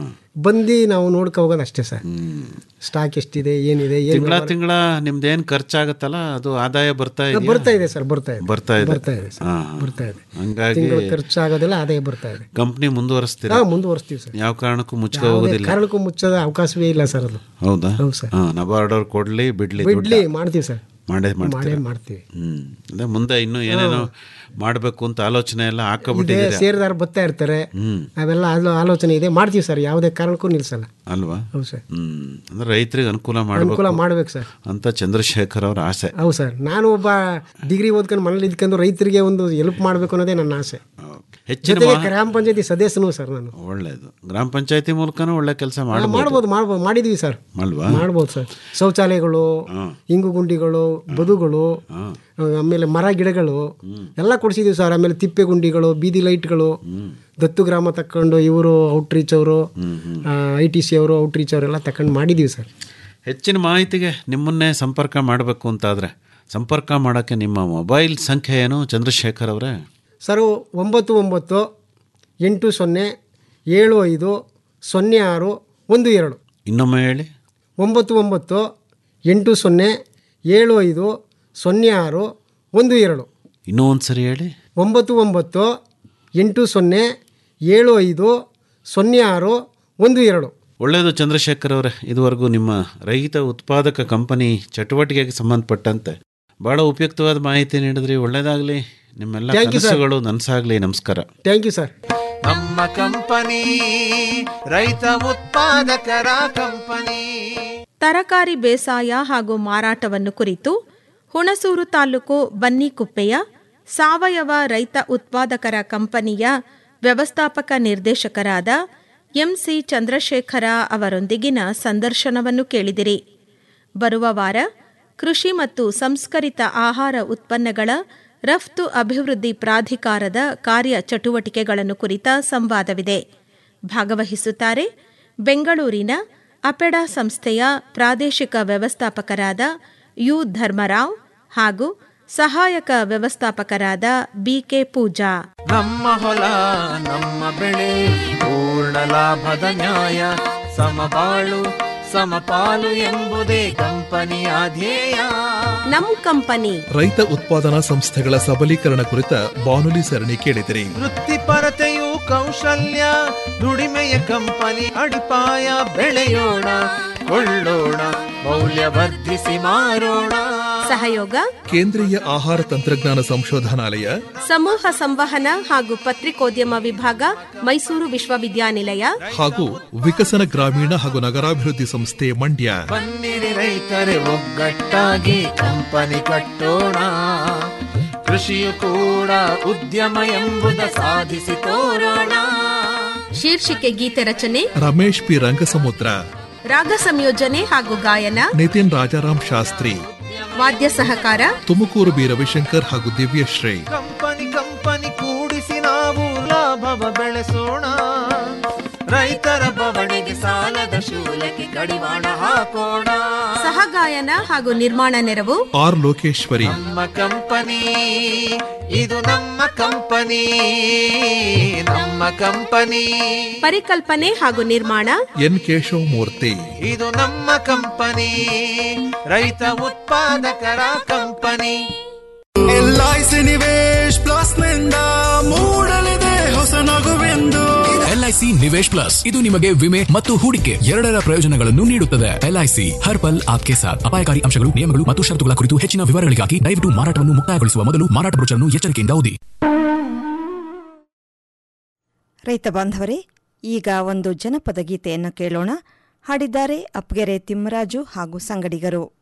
ಬಂದು ನಾವು ನೋಡ್ಕೊ ಹೋಗೋದು ಅಷ್ಟೇ ಸರ್ ಸ್ಟಾಕ್ ಎಷ್ಟಿದೆ ಏನಿದೆ ಏನು ತಿಂಗಳ ತಿಂಗಳ ನಿಮ್ದೇನ್ ಖರ್ಚಾಗತ್ತಲ್ಲ ಅದು ಆದಾಯ ಬರ್ತಾ ಇದೆಯಾ ಬರ್ತಾ ಇದೆ ಸರ್ ಬರ್ತಾ ಇದೆ ಬರ್ತಾ ಇದೆ ಬರ್ತಾ ಇದೆ ಸರ್ ಹಾ, ಹಾ. ಬರ್ತಾ ಇದೆ ಹಂಗಾಗಿ ತಿಂಗಳು ಖರ್ಚಾಗೋದೆಲ್ಲ ಆದಾಯ ಬರ್ತಾ ಇದೆ ಕಂಪ್ನಿ ಮುಂದುವರಿಸ್ತೀರಾ ನಾವು ಮುಂದುವರಿಸ್ತೀವಿ ಸರ್ ಯಾವ ಕಾರಣಕ್ಕೂ ಮುಚ್ಕೋ ಯಾವುದೇ ಹೋಗೋದಿಲ್ಲ ಕಾರಣಕ್ಕೂ ಮುಚ್ಚೋದ ಅವಕಾಶವೇ ಇಲ್ಲ ಸರ್ ಅದು ಹೌದಾ ಹೌದು ಸರ್. ಹಾ ನಬಾರ್ಡ್ ಅವ್ರು ಕೊಡ್ಲಿ ಬಿಡ್ಲಿ ದುಡ್ಡು ಬಿಡ್ಲಿ ಮಾಡ್ತೀವಿ ಸರ್ ಮಾಡೇ ಮಾಡೇ ಮಾಡ್ತೀರಾ ಮಾಡ್ತೀವಿ ಹ್ಮ್ ಅದೇ ಮುಂದೆ ಇನ್ನೂ ಏನೇನೋ ಮಾಡಬೇಕು ಅಂತ ಆಲೋಚನೆ ಎಲ್ಲ ಇದೆ ಹಾಕಬಿಟ್ಟಿದ್ದೀರಾ ಸೇರಿದಾರ ಬರ್ತಾ ಇರ್ತಾರೆ ಹ್ಮ್ ಅವೆಲ್ಲ ಆಲೋ- ಆಲೋಚನೆ ಇದೆ ಮಾಡ್ತೀವಿ ಸರ್ ಯಾವುದೇ ಕಾರಣಕ್ಕೂ ನಿಲ್ಸಲ್ಲ ಅಲ್ವಾ ಹೌದು ಸರ್ ಹ್ಮ್ ಅಂದ್ರೆ ರೈತರಿಗೆ ಅನುಕೂಲ ಅನುಕೂಲ ಮಾಡಬೇಕು ಮಾಡ್ಬೇಕು ಸರ್ ಅಂತ ಚಂದ್ರಶೇಖರ್ ಅವ್ರ ಆಸೆ ಹೌದು ಸರ್ ನಾನು ಒಬ್ಬ ಡಿಗ್ರಿ ಓದ್ಕೊಂಡು ಮನೇಲಿ ಇದ್ಕೊಂಡು ರೈತರಿಗೆ ಒಂದು ಹೆಲ್ಪ್ ಮಾಡಬೇಕು ಅನ್ನೋದೇ ನನ್ನ ಆಸೆ ಹೆಚ್ಚಿನ ಜೊತೆಗೆ ಮಾ- ಗ್ರಾಮ ಪಂಚಾಯತಿ ಸದಸ್ಯನು ಸರ್ ನಾನು ಒಳ್ಳೇದು ಗ್ರಾಮ ಪಂಚಾಯತಿ ಮೂಲಕನೂ ಒಳ್ಳೆ ಕೆಲಸ ಹಾ, ಮಾಡಬಹುದು ಮಾಡ್ಬೋದು ಮಾಡ್ಬೋದು ಮಾಡಿದೀವಿ ಸರ್ ಅಲ್ವಾ ಮಾಡ್ಬೋದು ಸರ್ ಶೌಚಾಲಯಗಳು ಇಂಗು ಗುಂಡಿಗಳು ಬದುಗಳು ಆಮೇಲೆ ಮರ ಗಿಡಗಳು ಎಲ್ಲ ಕೊಡಿಸಿದೀವಿ ಸರ್ ಆಮೇಲೆ ತಿಪ್ಪೆ ಗುಂಡಿಗಳು ಬೀದಿ ಲೈಟ್ಗಳು ದತ್ತು ಗ್ರಾಮ ತಕೊಂಡು ಇವರು ಔಟ್ರೀಚ್ ಅವರು ಐ ಟಿ ಸಿ ಅವರು ಔಟ್ರೀಚ್ ಅವರೆಲ್ಲ ತಕೊಂಡು ಮಾಡಿದೀವಿ ಸರ್ ಹೆಚ್ಚಿನ ಮಾಹಿತಿಗೆ ನಿಮ್ಮನ್ನೇ ಸಂಪರ್ಕ ಮಾಡಬೇಕು ಅಂತಾದರೆ ಸಂಪರ್ಕ ಮಾಡೋಕ್ಕೆ ನಿಮ್ಮ ಮೊಬೈಲ್ ಸಂಖ್ಯೆ ಏನು ಚಂದ್ರಶೇಖರ್ ಅವರೇ ಸರ್ ಒಂಬತ್ತು ಒಂಬತ್ತು ಎಂಟು ಸೊನ್ನೆ ಏಳು ಐದು ಸೊನ್ನೆ ಆರು ಒಂದು ಎರಡು ಇನ್ನೊಮ್ಮೆ ಹೇಳಿ ಒಂಬತ್ತು ಒಂಬತ್ತು ಎಂಟು ಸೊನ್ನೆ ಏಳು ಐದು ಸೊನ್ನೆ ಆರು ಒಂದು ಎರಡು ಇನ್ನೂ ಒಂದು ಸರಿ ಹೇಳಿ ಒಂಬತ್ತು ಒಂಬತ್ತು ಎಂಟು ಸೊನ್ನೆ ಏಳು ಐದು ಸೊನ್ನೆ ಆರು ಒಂದು ಎರಡು ಒಳ್ಳೆಯದು ಚಂದ್ರಶೇಖರ್ ಅವರೇ ಇದುವರೆಗೂ ನಿಮ್ಮ ರೈತ ಉತ್ಪಾದಕ ಕಂಪನಿ ಚಟುವಟಿಕೆಗೆ ಸಂಬಂಧಪಟ್ಟಂತೆ ಬಹಳ ಉಪಯುಕ್ತವಾದ ಮಾಹಿತಿ ನೀಡಿದ್ರಿ ಒಳ್ಳೇದಾಗಲಿ ನಿಮ್ಮೆಲ್ಲ Thank you, sir. ಕನಸುಗಳು ನನಸಾಗಲಿ ನಮಸ್ಕಾರ ಥ್ಯಾಂಕ್ ಯು ಸರ್ ನಮ್ಮ ಕಂಪನಿ ರೈತ ಉತ್ಪಾದಕರ ಕಂಪನಿ ತರಕಾರಿ ಬೇಸಾಯ ಹಾಗೂ ಮಾರಾಟವನ್ನು ಕುರಿತು ಹುಣಸೂರು ತಾಲೂಕು ಬನ್ನಿಕುಪ್ಪೆಯ ಸಾವಯವ ರೈತ ಉತ್ಪಾದಕರ ಕಂಪನಿಯ ವ್ಯವಸ್ಥಾಪಕ ನಿರ್ದೇಶಕರಾದ ಎಂಸಿ ಚಂದ್ರಶೇಖರ ಅವರೊಂದಿಗಿನ ಸಂದರ್ಶನವನ್ನು ಕೇಳಿದಿರಿ ಬರುವ ವಾರ ಕೃಷಿ ಮತ್ತು ಸಂಸ್ಕರಿತ ಆಹಾರ ಉತ್ಪನ್ನಗಳ ರಫ್ತು ಅಭಿವೃದ್ಧಿ ಪ್ರಾಧಿಕಾರದ ಕಾರ್ಯ ಚಟುವಟಿಕೆಗಳನ್ನು ಕುರಿತ ಸಂವಾದವಿದೆ ಭಾಗವಹಿಸುತ್ತಾರೆ ಬೆಂಗಳೂರಿನ ಅಪೆಡಾ ಸಂಸ್ಥೆಯ ಪ್ರಾದೇಶಿಕ ವ್ಯವಸ್ಥಾಪಕರಾದ ಯು ಧರ್ಮರಾವ್ ಹಾಗೂ ಸಹಾಯಕ ವ್ಯವಸ್ಥಾಪಕರಾದ ಬಿಕೆ ಪೂಜಾ ನಮ್ಮ ಹೊಲ ನಮ್ಮ ಬೆಳೆ ಪೂರ್ಣ ಲಾಭದ ನ್ಯಾಯ ಸಮಬಾಳು ಸಮಪಾಲು ಎಂಬುದೇ ಕಂಪನಿಯ ಧ್ಯೇಯ ನಮ್ ಕಂಪನಿ ರೈತ ಉತ್ಪಾದನಾ ಸಂಸ್ಥೆಗಳ ಸಬಲೀಕರಣ ಕುರಿತ ಬಾನುಲಿ ಸರಣಿ ಕೇಳಿದಿರಿ ವೃತ್ತಿಪರತೆಯು ಕೌಶಲ್ಯ ದುಡಿಮೆಯ ಕಂಪನಿ ಅಡಿಪಾಯ ಬೆಳೆಯೋಣ ಕೊಳ್ಳೋಣ ಮೌಲ್ಯವರ್ಧಿಸಿ ಮಾರೋಣ ಸಹಯೋಗ ಕೇಂದ್ರೀಯ ಆಹಾರ ತಂತ್ರಜ್ಞಾನ ಸಂಶೋಧನಾಲಯ ಸಮೂಹ ಸಂವಹನ ಹಾಗೂ ಪತ್ರಿಕೋದ್ಯಮ ವಿಭಾಗ ಮೈಸೂರು ವಿಶ್ವವಿದ್ಯಾನಿಲಯ ಹಾಗೂ ವಿಕಸನ ಗ್ರಾಮೀಣ ಹಾಗೂ ನಗರಾಭಿವೃದ್ಧಿ ಸಂಸ್ಥೆ ಮಂಡ್ಯ ಬನ್ನಿರಿ ರೈತರೇ ಒಗ್ಗಟ್ಟಾಗಿ ಕಂಪನಿ ಕಟ್ಟೋಣ ಕೃಷಿಯು ಕೂಡ ಉದ್ಯಮ ಎಂಬುದ ಸಾಧಿಸಿ ತೋರೋಣ ಶೀರ್ಷಿಕೆ ಗೀತೆ ರಚನೆ ರಮೇಶ್ ಪಿ ರಂಗಸಮುದ್ರ ರಾಗ ಸಂಯೋಜನೆ ಹಾಗೂ ಗಾಯನ ನಿತಿನ್ ರಾಜಾರಾಮ್ ಶಾಸ್ತ್ರಿ ವಾದ್ಯ ಸಹಕಾರ ತುಮಕೂರು ಬಿ ರವಿಶಂಕರ್ ಹಾಗೂ ದಿವ್ಯಶ್ರೀ ಕಂಪನಿ ಕಂಪನಿ ಕೂಡಿಸಿ ನಾವು ಲಾಭವ ಬೆಳೆಸೋಣ ರೈತರ ಬವಣೆಗೆ ಸಾಲದ ಶೂಲಕ್ಕೆ ಕಡಿವಾಣ ಹಾಕೋಣ ಸಹಗಾಯನ ಹಾಗೂ ನಿರ್ಮಾಣ ನೆರವು ಆರ್ ಲೋಕೇಶ್ವರಿ ನಮ್ಮ ಕಂಪನಿ ಇದು ನಮ್ಮ ಕಂಪನಿ ನಮ್ಮ ಕಂಪನಿ ಪರಿಕಲ್ಪನೆ ಹಾಗೂ ನಿರ್ಮಾಣ ಎನ್ ಕೇಶವಮೂರ್ತಿ ಇದು ನಮ್ಮ ಕಂಪನಿ ರೈತ ಉತ್ಪಾದಕರ ಕಂಪನಿ ಎಲ್ಐಸಿ ನಿವೇಶ್ ಪ್ಲಸ್ ನಿಂದ ಮೂಡಲಿದೆ ಹೊಸ ನಗುವೆಂದು ಎಲ್ಐಸಿ ನಿವೇಶ್ ಪ್ಲಸ್ ಇದು ನಿಮಗೆ ವಿಮೆ ಮತ್ತು ಹೂಡಿಕೆ ಎರಡರ ಪ್ರಯೋಜನಗಳನ್ನು ನೀಡುತ್ತದೆ ಎಲ್ಐಸಿ ಹರ್ ಪಲ್ ಆಪ್ಕೆ ಸಾಥ್ ಅಪಾಯಕಾರಿ ಅಂಶಗಳು ನಿಯಮಗಳು ಮತ್ತು ಷರತ್ತುಗಳ ಕುರಿತು ಹೆಚ್ಚಿನ ವಿವರಗಳಿಗಾಗಿ ದಯವಿಟ್ಟು ಮಾರಾಟವನ್ನು ಮುಕ್ತಾಯಗೊಳಿಸುವ ಮೊದಲು ಮಾರಾಟ ಬ್ರೋಚರ್ನ್ನು ಎಚ್ಚರಿಕೆಯಿಂದ ಓದಿ ರೈತ ಬಾಂಧವರೇ ಈಗ ಒಂದು ಜನಪದ ಗೀತೆಯನ್ನು ಕೇಳೋಣ ಹಾಡಿದ್ದಾರೆ ಅಪ್ಗೆರೆ ತಿಮ್ಮರಾಜು ಹಾಗೂ ಸಂಗಡಿಗರು